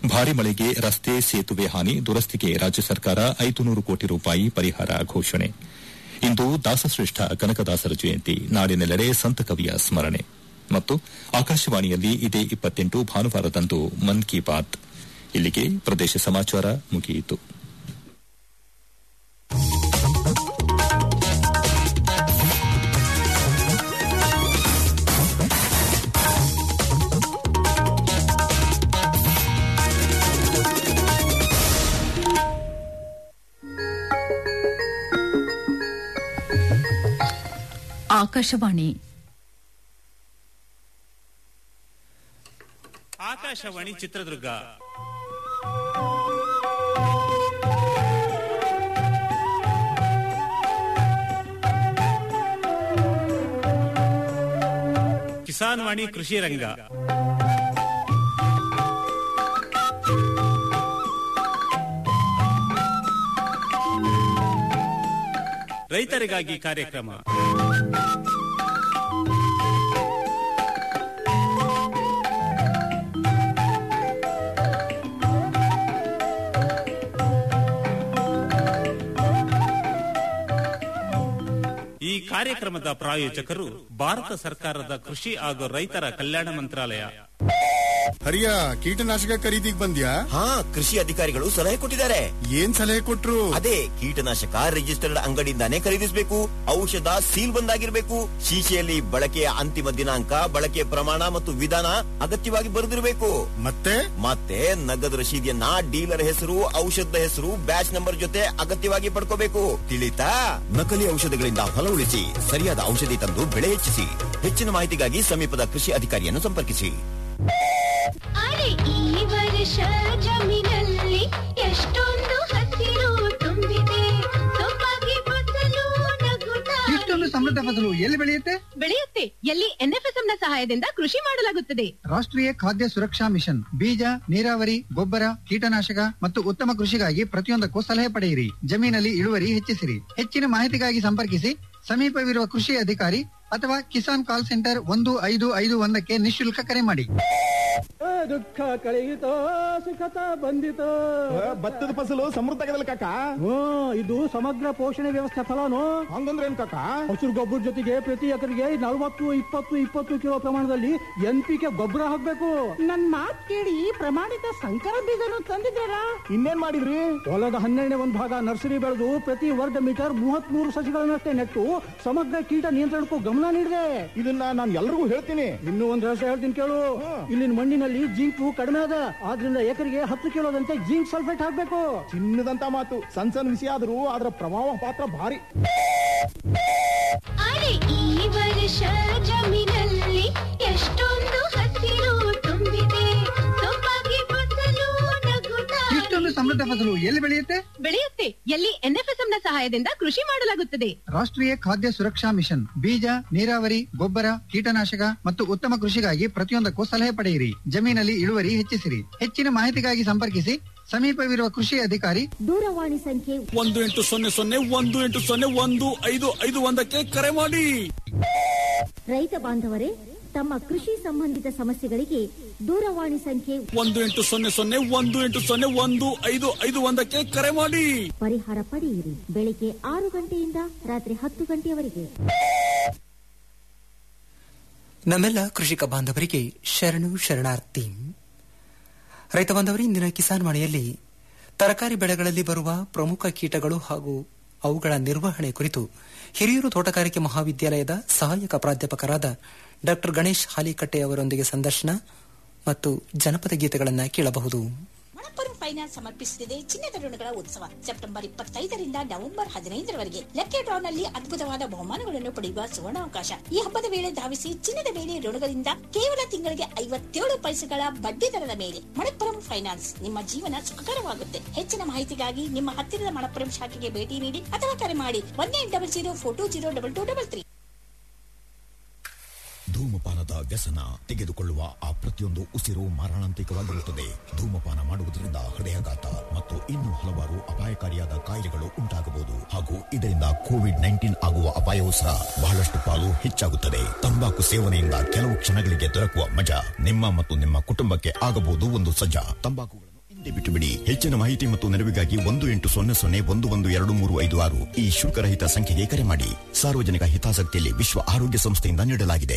ಭಾರಿ ಮಳೆಗೆ ರಸ್ತೆ ಸೇತುವೆ ಹಾನಿ ದುರಸ್ತಿಗೆ ರಾಜ್ಯ ಸರ್ಕಾರ ಐದು ನೂರು ಕೋಟಿ ರೂಪಾಯಿ ಪರಿಹಾರ ಘೋಷಣೆ ಇಂದು ದಾಸಶ್ರೇಷ್ಠ ಕನಕದಾಸರ ಜಯಂತಿ ನಾಡಿನೆಲ್ಲೆಡೆ ಸಂತ ಕವಿಯ ಸ್ಮರಣೆ ಮತ್ತು ಆಕಾಶವಾಣಿಯಲ್ಲಿ ಇದೇ ಇಪ್ಪತ್ತೆಂಟು ಭಾನುವಾರದಂದು ಮನ್ ಕಿ ಬಾತ್ ಇಲ್ಲಿಗೆ ಪ್ರದೇಶ ಸಮಾಚಾರ ಮುಗಿಯಿತು ಆಕಾಶವಾಣಿ ಆಕಾಶವಾಣಿ ಚಿತ್ರದುರ್ಗ ಕಿಸಾನ್ ವಾಣಿ ಕೃಷಿ ರಂಗ ರೈತರಿಗಾಗಿ ಕಾರ್ಯಕ್ರಮ ಈ ಕಾರ್ಯಕ್ರಮದ ಪ್ರಾಯೋಜಕರು ಭಾರತ ಸರ್ಕಾರದ ಕೃಷಿ ಹಾಗೂ ರೈತರ ಕಲ್ಯಾಣ ಮಂತ್ರಾಲಯ ಹರಿಯ ಕೀಟನಾಶಕ ಖರೀದಿಗ್ ಬಂದ್ಯಾ ಹಾ ಕೃಷಿ ಅಧಿಕಾರಿಗಳು ಸಲಹೆ ಕೊಟ್ಟಿದ್ದಾರೆ ಏನ್ ಸಲಹೆ ಕೊಟ್ರು ಅದೇ ಕೀಟನಾಶಕ ರಿಜಿಸ್ಟರ್ಡ್ ಅಂಗಡಿಯಿಂದಾನೇ ಖರೀದಿಸಬೇಕು ಔಷಧ ಸೀಲ್ ಬಂದಾಗಿರ್ಬೇಕು ಶೀಶೆಯಲ್ಲಿ ಬಳಕೆಯ ಅಂತಿಮ ದಿನಾಂಕ ಬಳಕೆಯ ಪ್ರಮಾಣ ಮತ್ತು ವಿಧಾನ ಅಗತ್ಯವಾಗಿ ಬರೆದಿರಬೇಕು ಮತ್ತೆ ಮತ್ತೆ ನಗದು ರಶೀದಿಯನ್ನ ಡೀಲರ್ ಹೆಸರು ಔಷಧದ ಹೆಸರು ಬ್ಯಾಚ್ ನಂಬರ್ ಜೊತೆ ಅಗತ್ಯವಾಗಿ ಪಡ್ಕೋಬೇಕು ತಿಳಿತಾ ನಕಲಿ ಔಷಧಗಳಿಂದ ಹೊಲ ಉಳಿಸಿ ಸರಿಯಾದ ಔಷಧಿ ತಂದು ಬೆಳೆ ಹೆಚ್ಚಿಸಿ ಹೆಚ್ಚಿನ ಮಾಹಿತಿಗಾಗಿ ಸಮೀಪದ ಕೃಷಿ ಅಧಿಕಾರಿಯನ್ನು ಸಂಪರ್ಕಿಸಿ ಅರೆ ಈ ವರ್ಷ ಜಮೀನಲ್ಲಿ ಎಷ್ಟೊಂದು ಹಸಿರು ತುಂಬಿದೆ ಸೊಬಗೆ ಫಸಲು ನಗುತ್ತಾ ಇಷ್ಟೊಂದು ಸಮೃದ್ಧ ಫಸಲು ಎಲ್ಲಿ ಬೆಳೆಯುತ್ತೆ ಬೆಳೆಯುತ್ತೆ ಎಲ್ಲಿ ಎನ್ಎಫ್ಎಸ್ಎಂ ನ ಸಹಾಯದಿಂದ ಕೃಷಿ ಮಾಡಲಾಗುತ್ತದೆ ರಾಷ್ಟ್ರೀಯ ಖಾದ್ಯ ಸುರಕ್ಷಾ ಮಿಷನ್ ಬೀಜ ನೀರಾವರಿ ಗೊಬ್ಬರ ಕೀಟನಾಶಕ ಮತ್ತು ಉತ್ತಮ ಕೃಷಿಗಾಗಿ ಪ್ರತಿಯೊಂದಕ್ಕೂ ಸಲಹೆ ಪಡೆಯಿರಿ ಜಮೀನಲ್ಲಿ ಇಳುವರಿ ಹೆಚ್ಚಿಸಿರಿ ಹೆಚ್ಚಿನ ಮಾಹಿತಿಗಾಗಿ ಸಂಪರ್ಕಿಸಿ ಸಮೀಪವಿರುವ ಕೃಷಿ ಅಧಿಕಾರಿ ಅಥವಾ ಕಿಸಾನ್ ಕಾಲ್ ಸೆಂಟರ್ ಒಂದು ಐದು ಐದು ಒಂದಕ್ಕೆ ನಿಶುಲ್ಕ ಕರೆ ಮಾಡಿ ದುಃಖ ಕಳೆಯಿತೋ ಸುಖತ ಬಂದಿತೋ ಭತ್ತದ ಫಸಲು ಸಮೃದ್ಧ ಆಗದಲ್ಲ ಕಾಕ ಹ್ಮ್ ಇದು ಸಮಗ್ರ ಪೋಷಣೆ ವ್ಯವಸ್ಥೆ ಫಲನು ಹಂಗಂದ್ರೆ ಏನ್ ಕಾಕ ಹಸಿರು ಗೊಬ್ಬರ ಜೊತೆಗೆ ಪ್ರತಿ ಎಕರೆಗೆ ನಲವತ್ತು ಇಪ್ಪತ್ತು ಇಪ್ಪತ್ತು ಕಿಲೋ ಪ್ರಮಾಣದಲ್ಲಿ ಎನ್ ಪಿ ಕೆ ಗೊಬ್ಬರ ಹಾಕ್ಬೇಕು ನನ್ ಮಾತ್ ಕೇಳಿ ಪ್ರಮಾಣಿತ ಸಂಕರ ಬೀಜನು ತಂದಿದ್ದಾರಾ ಇನ್ನೇನ್ ಮಾಡಿದ್ರಿ ಹೊಲದ ಹನ್ನೆರಡನೇ ಒಂದು ಭಾಗ ನರ್ಸರಿ ಬೆಳೆದು ಪ್ರತಿ ವರ್ಗ ಮೀಟರ್ ಮೂವತ್ತ್ ಮೂರು ಸಸಿಗಳನ್ನಷ್ಟೇ ನೆಟ್ಟು ಸಮಗ್ರ ಕೀಟ ನಿಯಂತ್ರಣಕ್ಕೂ ಗಮನ ನೀಡಿದೆ ಇದನ್ನ ನಾನು ಎಲ್ರಿಗೂ ಹೇಳ್ತೀನಿ ಇನ್ನೂ ಒಂದು ರಹಸ್ಯ ಹೇಳ್ತೀನಿ ಕೇಳು ಇಲ್ಲಿನ ಮಣ್ಣಿನಲ್ಲಿ ಜಿಂಕು ಕಡಿಮೆ ಅದ ಆದ್ರಿಂದ ಎಕರೆಗೆ ಹತ್ತು ಕಿಲೋದಂತೆ ಜಿಂಕ್ ಸಲ್ಫೇಟ್ ಹಾಕ್ಬೇಕು ಚಿನ್ನದಂತ ಮಾತು ಸಣ್ಣ ಸಣ್ಣ ವಿಷಯ ಆದ್ರೂ ಅದರ ಪ್ರಭಾವ ಪಾತ್ರ ಭಾರಿ ಅರೆ ಈ ವರ್ಷ ಜಮೀನಲ್ಲಿ ಎಷ್ಟೊಂದು ಹಸಿರು ತುಂಬಿದೆ ಸೊಬಗೆ ಫಸಲು ನಗುತ್ತಾ ಇಷ್ಟೊಂದು ಸಮೃದ್ಧ ಫಸಲು ಎಲ್ಲಿ ಬೆಳೆಯುತ್ತೆ ಬೆಳೆಯುತ್ತೆ ಎಲ್ಲಿ ಎನ್ಎಫ್ಎಸ್ಎಂ ನ ಸಹಾಯದಿಂದ ಕೃಷಿ ಮಾಡಲಾಗುತ್ತದೆ ರಾಷ್ಟ್ರೀಯ ಖಾದ್ಯ ಸುರಕ್ಷಾ ಮಿಷನ್ ಬೀಜ ನೀರಾವರಿ ಗೊಬ್ಬರ ಕೀಟನಾಶಕ ಮತ್ತು ಉತ್ತಮ ಕೃಷಿಗಾಗಿ ಪ್ರತಿಯೊಂದಕ್ಕೂ ಸಲಹೆ ಪಡೆಯಿರಿ ಜಮೀನಲ್ಲಿ ಇಳುವರಿ ಹೆಚ್ಚಿಸಿರಿ ಹೆಚ್ಚಿನ ಮಾಹಿತಿಗಾಗಿ ಸಂಪರ್ಕಿಸಿ ಸಮೀಪವಿರುವ ಕೃಷಿ ಅಧಿಕಾರಿ ದೂರವಾಣಿ ಸಂಖ್ಯೆ ಒಂದು ಎಂಟು ಸೊನ್ನೆ ಸೊನ್ನೆ ಒಂದು ಎಂಟು ಸೊನ್ನೆ ಒಂದು ಐದು ಐದು ಒಂದಕ್ಕೆ ಕರೆ ಮಾಡಿ ರೈತ ಬಾಂಧವರೇ ತಮ್ಮ ಕೃಷಿ ಸಂಬಂಧಿತ ಸಮಸ್ಯೆಗಳಿಗೆ ದೂರವಾಣಿ ಸಂಖ್ಯೆ ಒಂದು ಎಂಟು ಸೊನ್ನೆ ಸೊನ್ನೆ ಒಂದು ಎಂಟು ಸೊನ್ನೆ ಒಂದು ಐದು ಐದು ಒಂದಕ್ಕೆ ಕರೆ ಮಾಡಿ ಪರಿಹಾರ ಪಡೆಯಿರಿ ಬೆಳಿಗ್ಗೆ ಆರು ಗಂಟೆಯಿಂದ ರಾತ್ರಿ ಹತ್ತು ಗಂಟೆಯವರೆಗೆ ನಮ್ಮೆಲ್ಲ ಕೃಷಿಕ ಬಾಂಧವರಿಗೆ ಶರಣು ಶರಣಾರ್ಥಿ ರೈತ ಬಾಂಧವರೇ ಇಂದಿನ ಕಿಸಾನ್ ಮಳೆಯಲ್ಲಿ ತರಕಾರಿ ಬೆಳೆಗಳಲ್ಲಿ ಬರುವ ಪ್ರಮುಖ ಕೀಟಗಳು ಹಾಗೂ ಅವುಗಳ ನಿರ್ವಹಣೆ ಕುರಿತು ಹಿರಿಯೂರು ತೋಟಗಾರಿಕೆ ಮಹಾವಿದ್ಯಾಲಯದ ಸಹಾಯಕ ಪ್ರಾಧ್ಯಾಪಕರಾದ ಡಾ ಗಣೇಶ್ ಹಾಲಿಕಟ್ಟೆ ಅವರೊಂದಿಗೆ ಸಂದರ್ಶನ ಮತ್ತು ಜನಪದ ಗೀತೆಗಳನ್ನು ಕೇಳಬಹುದು ಮಣಪ್ಪುರಂ ಫೈನಾನ್ಸ್ ಸಮರ್ಪಿಸುತ್ತಿದೆ ಚಿನ್ನದ ಋಣಗಳ ಉತ್ಸವ ಸೆಪ್ಟೆಂಬರ್ ಇಪ್ಪತ್ತೈದರಿಂದ ನವೆಂಬರ್ ಹದಿನೈದರವರೆಗೆ ಲಕ್ಕಿ ಡ್ರಾನಲ್ಲಿ ಅದ್ಭುತವಾದ ಬಹುಮಾನಗಳನ್ನು ಪಡೆಯುವ ಸುವರ್ಣಾವಕಾಶ ಈ ಹಬ್ಬದ ವೇಳೆ ಧಾವಿಸಿ ಚಿನ್ನದ ಮೇಲೆ ಋಣಗಳಿಂದ ಕೇವಲ ತಿಂಗಳಿಗೆ ಐವತ್ತೇಳು ಪೈಸೆಗಳ ಬಡ್ಡಿ ದರದ ಮೇಲೆ ಮಣಪ್ಪುರಂ ಫೈನಾನ್ಸ್ ನಿಮ್ಮ ಜೀವನ ಸುಖಕರವಾಗುತ್ತೆ ಹೆಚ್ಚಿನ ಮಾಹಿತಿಗಾಗಿ ನಿಮ್ಮ ಹತ್ತಿರದ ಮಣಪ್ಪುರಂ ಶಾಖೆಗೆ ಭೇಟಿ ನೀಡಿ ಅಥವಾ ಕರೆ ಮಾಡಿ one eight double zero four two zero double two double three ಧೂಮಪಾನದ ವ್ಯಸನ ತೆಗೆದುಕೊಳ್ಳುವ ಆ ಪ್ರತಿಯೊಂದು ಉಸಿರು ಮಾರಣಾಂತಿಕವಾಗಿರುತ್ತದೆ ಧೂಮಪಾನ ಮಾಡುವುದರಿಂದ ಹೃದಯಾಘಾತ ಮತ್ತು ಇನ್ನೂ ಹಲವಾರು ಅಪಾಯಕಾರಿಯಾದ ಕಾಯಿಲೆಗಳು ಉಂಟಾಗಬಹುದು ಹಾಗೂ ಇದರಿಂದ ಕೋವಿಡ್ ನೈನ್ಟೀನ್ ಆಗುವ ಅಪಾಯವೂ ಸಹ ಬಹಳಷ್ಟು ಪಾಲು ಹೆಚ್ಚಾಗುತ್ತದೆ ತಂಬಾಕು ಸೇವನೆಯಿಂದ ಕೆಲವು ಕ್ಷಣಗಳಿಗೆ ದೊರಕುವ ಮಜಾ ನಿಮ್ಮ ಮತ್ತು ನಿಮ್ಮ ಕುಟುಂಬಕ್ಕೆ ಆಗಬಹುದು ಒಂದು ಸಜ್ಜಾ ತಂಬಾಕುಗಳನ್ನು ಬಿಟ್ಟು ಬಿಡಿ ಹೆಚ್ಚಿನ ಮಾಹಿತಿ ಮತ್ತು ನೆರವಿಗಾಗಿ ಒಂದು ಎಂಟು ಸೊನ್ನೆ ಸೊನ್ನೆ ಒಂದು ಒಂದು ಎರಡು ಮೂರು ಐದು ಆರು ಈ ಶುಲ್ಕರಹಿತ ಸಂಖ್ಯೆಗೆ ಕರೆ ಮಾಡಿ ಸಾರ್ವಜನಿಕ ಹಿತಾಸಕ್ತಿಯಲ್ಲಿ ವಿಶ್ವ ಆರೋಗ್ಯ ಸಂಸ್ಥೆಯಿಂದ ನೀಡಲಾಗಿದೆ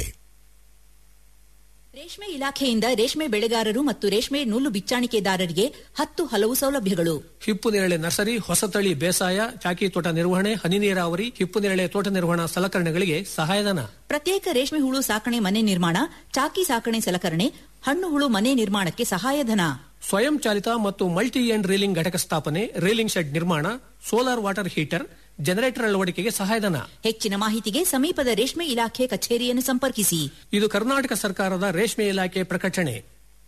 ರೇಷ್ಮೆ ಇಲಾಖೆಯಿಂದ ರೇಷ್ಮೆ ಬೆಳೆಗಾರರು ಮತ್ತು ರೇಷ್ಮೆ ನೂಲು ಬಿಚ್ಚಾಣಿಕೆದಾರರಿಗೆ ಹತ್ತು ಹಲವು ಸೌಲಭ್ಯಗಳು ಹಿಪ್ಪು ನೇರಳೆ ನರ್ಸರಿ ಹೊಸತಳಿ ಬೇಸಾಯ ಚಾಕಿ ತೋಟ ನಿರ್ವಹಣೆ ಹನಿ ನೀರಾವರಿ ಹಿಪ್ಪು ನೇರಳೆ ತೋಟ ನಿರ್ವಹಣಾ ಸಲಕರಣೆಗಳಿಗೆ ಸಹಾಯಧನ ಪ್ರತ್ಯೇಕ ರೇಷ್ಮೆ ಹುಳು ಸಾಕಣೆ ಮನೆ ನಿರ್ಮಾಣ ಚಾಕಿ ಸಾಕಣೆ ಸಲಕರಣೆ ಹಣ್ಣು ಹುಳು ಮನೆ ನಿರ್ಮಾಣಕ್ಕೆ ಸಹಾಯಧನ ಸ್ವಯಂ ಚಾಲಿತ ಮತ್ತು ಮಲ್ಟಿ ಎಂಡ್ ರೀಲಿಂಗ್ ಘಟಕ ಸ್ಥಾಪನೆ ರೀಲಿಂಗ್ ಶೆಡ್ ನಿರ್ಮಾಣ ಸೋಲಾರ್ ವಾಟರ್ ಹೀಟರ್ ಜನರೇಟರ್ ಅಳವಡಿಕೆಗೆ ಸಹಾಯಧನ ಹೆಚ್ಚಿನ ಮಾಹಿತಿಗೆ ಸಮೀಪದ ರೇಷ್ಮೆ ಇಲಾಖೆ ಕಚೇರಿಯನ್ನು ಸಂಪರ್ಕಿಸಿ ಇದು ಕರ್ನಾಟಕ ಸರ್ಕಾರದ ರೇಷ್ಮೆ ಇಲಾಖೆ ಪ್ರಕಟಣೆ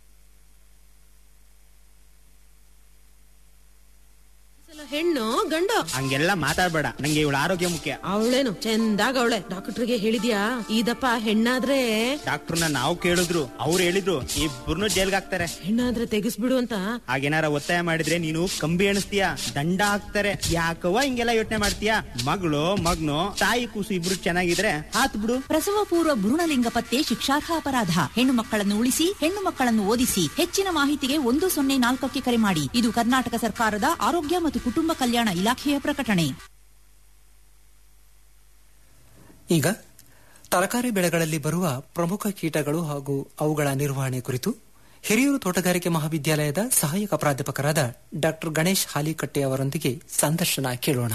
ಹೆಣ್ಣು ಗಂಡು ಹಂಗೆಲ್ಲ ಮಾತಾಡ್ಬೇಡ ನಂಗೆ ಇವಳ ಆರೋಗ್ಯ ಮುಖ್ಯ ಅವಳೇನು ಚಂದಾಗ ಅವಳೆ ಡಾಕ್ಟರ್ಗೆ ಹೇಳಿದ್ಯಾ ಇದಪ್ಪ ಹೆಣ್ಣಾದ್ರೆ ಡಾಕ್ಟರ್ನ ನಾವು ಕೇಳಿದ್ರು ಅವ್ರು ಹೇಳಿದ್ರು ಇಬ್ಬರನ್ನು ಜೈಲ್ಗೆ ಹಾಕ್ತಾರೆ ಹೆಣ್ಣಾದ್ರೆ ತೆಗಿಸ್ಬಿಡು ಅಂತ ಹಾಗೇನಾರ ಒತ್ತಾಯ ಮಾಡಿದ್ರೆ ನೀನು ಕಂಬಿ ಎಣಿಸ್ತೀಯ ದಂಡ ಹಾಕ್ತಾರೆ ಯಾಕವ್ವ ಹಿಂಗೆಲ್ಲ ಯೋಚನೆ ಮಾಡ್ತೀಯ ಮಗಳು ಮಗ್ನು ತಾಯಿ ಕೂಸು ಇಬ್ರು ಚೆನ್ನಾಗಿದ್ರೆ ಹಾತ್ ಬಿಡು ಪ್ರಸವ ಪೂರ್ವ ಭ್ರೂಣಲಿಂಗ ಪತ್ತೆ ಶಿಕ್ಷಾರ್ಹ ಅಪರಾಧ ಹೆಣ್ಣು ಮಕ್ಕಳನ್ನು ಉಳಿಸಿ ಹೆಣ್ಣು ಮಕ್ಕಳನ್ನು ಓದಿಸಿ ಹೆಚ್ಚಿನ ಮಾಹಿತಿಗೆ ಒಂದು ಸೊನ್ನೆ ನಾಲ್ಕಕ್ಕೆ ಕರೆ ಮಾಡಿ ಇದು ಕರ್ನಾಟಕ ಸರ್ಕಾರದ ಆರೋಗ್ಯ ಮತ್ತು ಕುಟುಂಬ ಕಲ್ಯಾಣ ಇಲಾಖೆಯ ಪ್ರಕಟಣೆ ಈಗ ತರಕಾರಿ ಬೆಳೆಗಳಲ್ಲಿ ಬರುವ ಪ್ರಮುಖ ಕೀಟಗಳು ಹಾಗೂ ಅವುಗಳ ನಿರ್ವಹಣೆ ಕುರಿತು ಹಿರಿಯೂರು ತೋಟಗಾರಿಕೆ ಮಹಾವಿದ್ಯಾಲಯದ ಸಹಾಯಕ ಪ್ರಾಧ್ಯಾಪಕರಾದ ಡಾಕ್ಟರ್ ಗಣೇಶ್ ಹಾಲಿಕಟ್ಟೆ ಅವರೊಂದಿಗೆ ಸಂದರ್ಶನ ಕೇಳೋಣ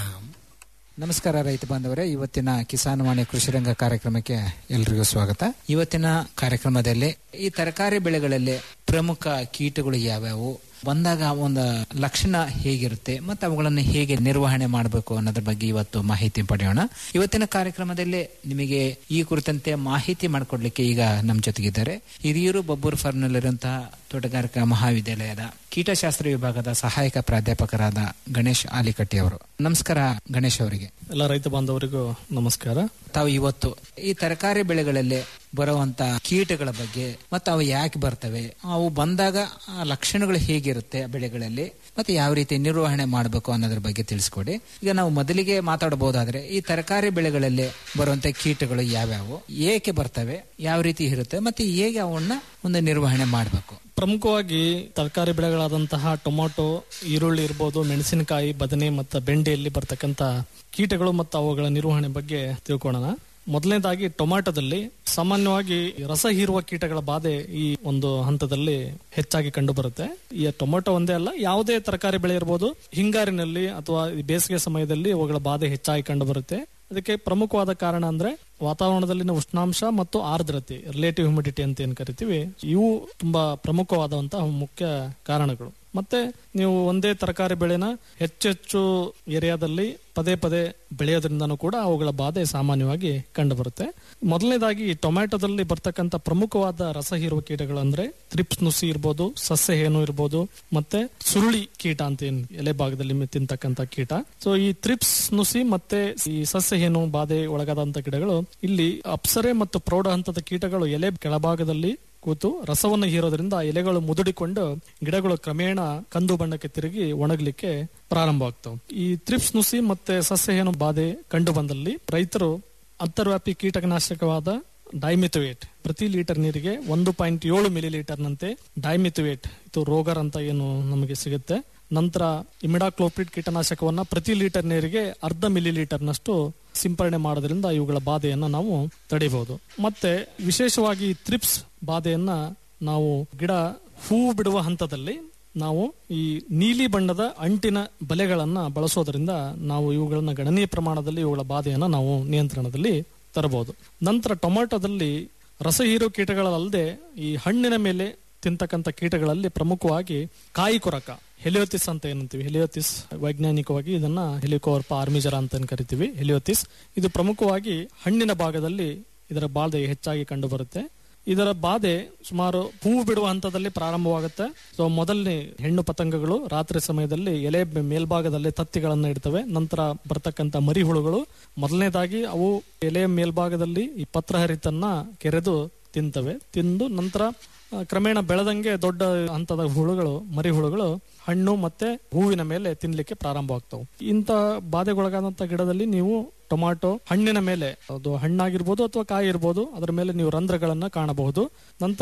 ನಮಸ್ಕಾರ ರೈತ ಬಾಂಧವರೇ ಇವತ್ತಿನ ಕಿಸಾನ್ ವಾಣಿ ಕೃಷಿರಂಗ ಕಾರ್ಯಕ್ರಮಕ್ಕೆ ಎಲ್ರಿಗೂ ಸ್ವಾಗತ ಇವತ್ತಿನ ಕಾರ್ಯಕ್ರಮದಲ್ಲಿ ಈ ತರಕಾರಿ ಬೆಳೆಗಳಲ್ಲಿ ಪ್ರಮುಖ ಕೀಟಗಳು ಯಾವ್ಯಾವು ಬಂದಾಗ ಒಂದು ಲಕ್ಷಣ ಹೇಗಿರುತ್ತೆ ಮತ್ತು ಅವುಗಳನ್ನು ಹೇಗೆ ನಿರ್ವಹಣೆ ಮಾಡಬೇಕು ಅನ್ನೋದ್ರ ಬಗ್ಗೆ ಇವತ್ತು ಮಾಹಿತಿ ಪಡೆಯೋಣ ಇವತ್ತಿನ ಕಾರ್ಯಕ್ರಮದಲ್ಲಿ ನಿಮಗೆ ಈ ಕುರಿತಂತೆ ಮಾಹಿತಿ ಮಾಡಿಕೊಡ್ಲಿಕ್ಕೆ ಈಗ ನಮ್ಮ ಜೊತೆಗಿದ್ದಾರೆ ಹಿರಿಯೂರು ಬಬ್ಬೂರು ಫಾರ್ಮ್ನಲ್ಲಿರುವಂತಹ ತೋಟಗಾರಿಕಾ ಮಹಾವಿದ್ಯಾಲಯದ ಕೀಟಶಾಸ್ತ್ರ ವಿಭಾಗದ ಸಹಾಯಕ ಪ್ರಾಧ್ಯಾಪಕರಾದ ಗಣೇಶ್ ಆಲಿಕಟ್ಟಿ ಅವರು ನಮಸ್ಕಾರ ಗಣೇಶ್ ಅವರಿಗೆ ಎಲ್ಲ ರೈತ ಬಾಂಧವರಿಗೂ ನಮಸ್ಕಾರ ತಾವು ಇವತ್ತು ಈ ತರಕಾರಿ ಬೆಳೆಗಳಲ್ಲಿ ಬರುವಂತ ಕೀಟಗಳ ಬಗ್ಗೆ ಮತ್ತು ಅವು ಯಾಕೆ ಬರ್ತವೆ ಅವು ಬಂದಾಗ ಆ ಲಕ್ಷಣಗಳು ಹೇಗಿರುತ್ತೆ ಬೆಳೆಗಳಲ್ಲಿ ಮತ್ತೆ ಯಾವ ರೀತಿ ನಿರ್ವಹಣೆ ಮಾಡಬೇಕು ಅನ್ನೋದ್ರ ಬಗ್ಗೆ ತಿಳಿಸ್ಕೊಡಿ ಈಗ ನಾವು ಮೊದಲಿಗೆ ಮಾತಾಡಬಹುದಾದ್ರೆ ಈ ತರಕಾರಿ ಬೆಳೆಗಳಲ್ಲಿ ಬರುವಂತ ಕೀಟಗಳು ಯಾವ್ಯಾವು ಏಕೆ ಬರ್ತವೆ ಯಾವ ರೀತಿ ಇರುತ್ತೆ ಮತ್ತೆ ಹೇಗೆ ಅವನ್ನ ಒಂದು ನಿರ್ವಹಣೆ ಮಾಡಬೇಕು ಪ್ರಮುಖವಾಗಿ ತರಕಾರಿ ಬೆಳೆಗಳಾದಂತಹ ಟೊಮೊಟೊ ಈರುಳ್ಳಿ ಇರ್ಬೋದು ಮೆಣಸಿನಕಾಯಿ ಬದನೆ ಮತ್ತು ಬೆಂಡೆಯಲ್ಲಿ ಬರ್ತಕ್ಕಂಥ ಕೀಟಗಳು ಮತ್ತು ಅವುಗಳ ನಿರ್ವಹಣೆ ಬಗ್ಗೆ ತಿಳ್ಕೊಳ್ಳೋಣ ಮೊದಲನೇದಾಗಿ ಟೊಮ್ಯಾಟೋದಲ್ಲಿ ಸಾಮಾನ್ಯವಾಗಿ ರಸ ಹೀರುವ ಕೀಟಗಳ ಬಾಧೆ ಈ ಒಂದು ಹಂತದಲ್ಲಿ ಹೆಚ್ಚಾಗಿ ಕಂಡು ಬರುತ್ತೆ ಈ ಟೊಮೊಟೊ ಒಂದೇ ಅಲ್ಲ ಯಾವುದೇ ತರಕಾರಿ ಬೆಳೆ ಇರಬಹುದು ಹಿಂಗಾರಿನಲ್ಲಿ ಅಥವಾ ಈ ಬೇಸಿಗೆ ಸಮಯದಲ್ಲಿ ಅವುಗಳ ಬಾಧೆ ಹೆಚ್ಚಾಗಿ ಕಂಡು ಬರುತ್ತೆ ಅದಕ್ಕೆ ಪ್ರಮುಖವಾದ ಕಾರಣ ಅಂದ್ರೆ ವಾತಾವರಣದಲ್ಲಿನ ಉಷ್ಣಾಂಶ ಮತ್ತು ಆರ್ದ್ರತೆ ರಿಲೇಟಿವ್ ಹ್ಯುಮಿಡಿಟಿ ಅಂತ ಏನ್ ಕರಿತೀವಿ ಇವು ತುಂಬಾ ಪ್ರಮುಖವಾದಂತಹ ಮುಖ್ಯ ಕಾರಣಗಳು ಮತ್ತೆ ನೀವು ಒಂದೇ ತರಕಾರಿ ಬೆಳೆನ ಹೆಚ್ಚೆಚ್ಚು ಏರಿಯಾದಲ್ಲಿ ಪದೇ ಪದೇ ಬೆಳೆಯೋದ್ರಿಂದನೂ ಕೂಡ ಅವುಗಳ ಬಾಧೆ ಸಾಮಾನ್ಯವಾಗಿ ಕಂಡು ಬರುತ್ತೆ ಮೊದಲನೇದಾಗಿ ಟೊಮ್ಯಾಟೊದಲ್ಲಿ ಬರ್ತಕ್ಕಂಥ ಪ್ರಮುಖವಾದ ರಸ ಹೀರುವ ಕೀಟಗಳು ಅಂದ್ರೆ ತ್ರಿಪ್ಸ್ ನುಸಿ ಇರ್ಬೋದು ಸಸ್ಯ ಹೇನು ಇರ್ಬೋದು ಮತ್ತೆ ಸುರುಳಿ ಕೀಟ ಅಂತ ಏನ್ ಎಲೆ ಭಾಗದಲ್ಲಿ ತಿಂತಕ್ಕಂಥ ಕೀಟ ಸೊ ಈ ತ್ರಿಪ್ಸ್ ನುಸಿ ಮತ್ತೆ ಈ ಸಸ್ಯ ಹೇನು ಬಾಧೆ ಒಳಗಾದಂತ ಗಿಡಗಳು ಇಲ್ಲಿ ಅಪ್ಸರೆ ಮತ್ತು ಪ್ರೌಢ ಹಂತದ ಕೀಟಗಳು ಎಲೆ ಕೆಳಭಾಗದಲ್ಲಿ ಕೂತು ರಸವನ್ನು ಹೀರೋದ್ರಿಂದ ಎಲೆಗಳು ಮುದುಡಿಕೊಂಡು ಗಿಡಗಳು ಕ್ರಮೇಣ ಕಂದು ಬಣ್ಣಕ್ಕೆ ತಿರುಗಿ ಒಣಗಲಿಕ್ಕೆ ಪ್ರಾರಂಭವಾಗ್ತವೆ ಈ ತ್ರಿಪ್ಸ್ ನುಸಿ ಮತ್ತೆ ಸಸ್ಯ ಏನು ಬಾಧೆ ಕಂಡು ಬಂದಲ್ಲಿ ರೈತರು ಅಂತರ್ವ್ಯಾಪಿ ಕೀಟನಾಶಕವಾದ ಡೈಮಿಥುವೇಟ್ ಪ್ರತಿ ಲೀಟರ್ ನೀರಿಗೆ ಒಂದು ಪಾಯಿಂಟ್ ಏಳು ಮಿಲಿ ಲೀಟರ್ನಂತೆ ಡೈಮಿಥುವೇಟ್ ಇದು ರೋಗರ್ ಅಂತ ಏನು ನಮಗೆ ಸಿಗುತ್ತೆ ನಂತರ ಇಮಿಡಾಕ್ಲೋಪ್ರಿಡ್ ಕೀಟನಾಶಕವನ್ನ ಪ್ರತಿ ಲೀಟರ್ ನೀರಿಗೆ ಅರ್ಧ ಮಿಲಿ ಲೀಟರ್ನಷ್ಟು ಸಿಂಪರಣೆ ಮಾಡೋದ್ರಿಂದ ಇವುಗಳ ಬಾಧೆಯನ್ನ ನಾವು ತಡೆಯಬಹುದು ಮತ್ತೆ ವಿಶೇಷವಾಗಿ ತ್ರಿಪ್ಸ್ ಬಾಧೆಯನ್ನ ನಾವು ಗಿಡ ಹೂ ಬಿಡುವ ಹಂತದಲ್ಲಿ ನಾವು ಈ ನೀಲಿ ಬಣ್ಣದ ಅಂಟಿನ ಬಲೆಗಳನ್ನ ಬಳಸೋದ್ರಿಂದ ನಾವು ಇವುಗಳನ್ನ ಗಣನೀಯ ಪ್ರಮಾಣದಲ್ಲಿ ಇವುಗಳ ಬಾಧೆಯನ್ನ ನಾವು ನಿಯಂತ್ರಣದಲ್ಲಿ ತರಬಹುದು ನಂತರ ಟೊಮೆಟೊದಲ್ಲಿ ರಸ ಹೀರೋ ಕೀಟಗಳಲ್ಲದೆ ಈ ಹಣ್ಣಿನ ಮೇಲೆ ತಿಂತಕ್ಕಂಥ ಕೀಟಗಳಲ್ಲಿ ಪ್ರಮುಖವಾಗಿ ಕಾಯಿ ಕೊರಕ ಹೆಲಿಯೋತಿಸ್ ಅಂತ ಏನಂತೀವಿ ಹೆಲಿಯೋತಿಸ್ ವೈಜ್ಞಾನಿಕವಾಗಿ ಇದನ್ನ ಹೆಲಿಕೋರ್ಪ ಆರ್ಮಿಜರ ಅಂತ ಏನ್ ಕರಿತೀವಿ ಹೆಲಿಯೋತಿಸ್ ಇದು ಪ್ರಮುಖವಾಗಿ ಹಣ್ಣಿನ ಭಾಗದಲ್ಲಿ ಇದರ ಬಾಧೆ ಹೆಚ್ಚಾಗಿ ಕಂಡು ಬರುತ್ತೆ ಇದರ ಬಾಧೆ ಸುಮಾರು ಹೂವು ಬಿಡುವ ಹಂತದಲ್ಲಿ ಪ್ರಾರಂಭವಾಗುತ್ತೆ ಸೊ ಮೊದಲನೇ ಹೆಣ್ಣು ಪತಂಗಗಳು ರಾತ್ರಿ ಸಮಯದಲ್ಲಿ ಎಲೆ ಮೇಲ್ಭಾಗದಲ್ಲಿ ತತ್ತಿಗಳನ್ನ ಇಡ್ತವೆ ನಂತರ ಬರ್ತಕ್ಕಂಥ ಮರಿಹುಳುಗಳು ಮೊದಲನೇದಾಗಿ ಅವು ಎಲೆಯ ಮೇಲ್ಭಾಗದಲ್ಲಿ ಈ ಪತ್ರಹರಿತನ್ನ ಕೆರೆದು ತಿಂತವೆ ತಿಂದು ನಂತರ ಕ್ರಮೇಣ ಬೆಳೆದಂಗೆ ದೊಡ್ಡ ಹಂತದ ಹುಳುಗಳು ಮರಿ ಹುಳುಗಳು ಹಣ್ಣು ಮತ್ತೆ ಹೂವಿನ ಮೇಲೆ ತಿನ್ಲಿಕ್ಕೆ ಪ್ರಾರಂಭವಾಗ್ತವೆ ಇಂಥ ಬಾಧೆಗೊಳಗಾದಂತ ಗಿಡದಲ್ಲಿ ನೀವು ಟೊಮಾಟೊ ಹಣ್ಣಿನ ಮೇಲೆ ಅದು ಹಣ್ಣಾಗಿರ್ಬೋದು ಅಥವಾ ಕಾಯಿ ಇರ್ಬೋದು ಅದರ ಮೇಲೆ ನೀವು ರಂಧ್ರಗಳನ್ನ ಕಾಣಬಹುದು ನಂತರ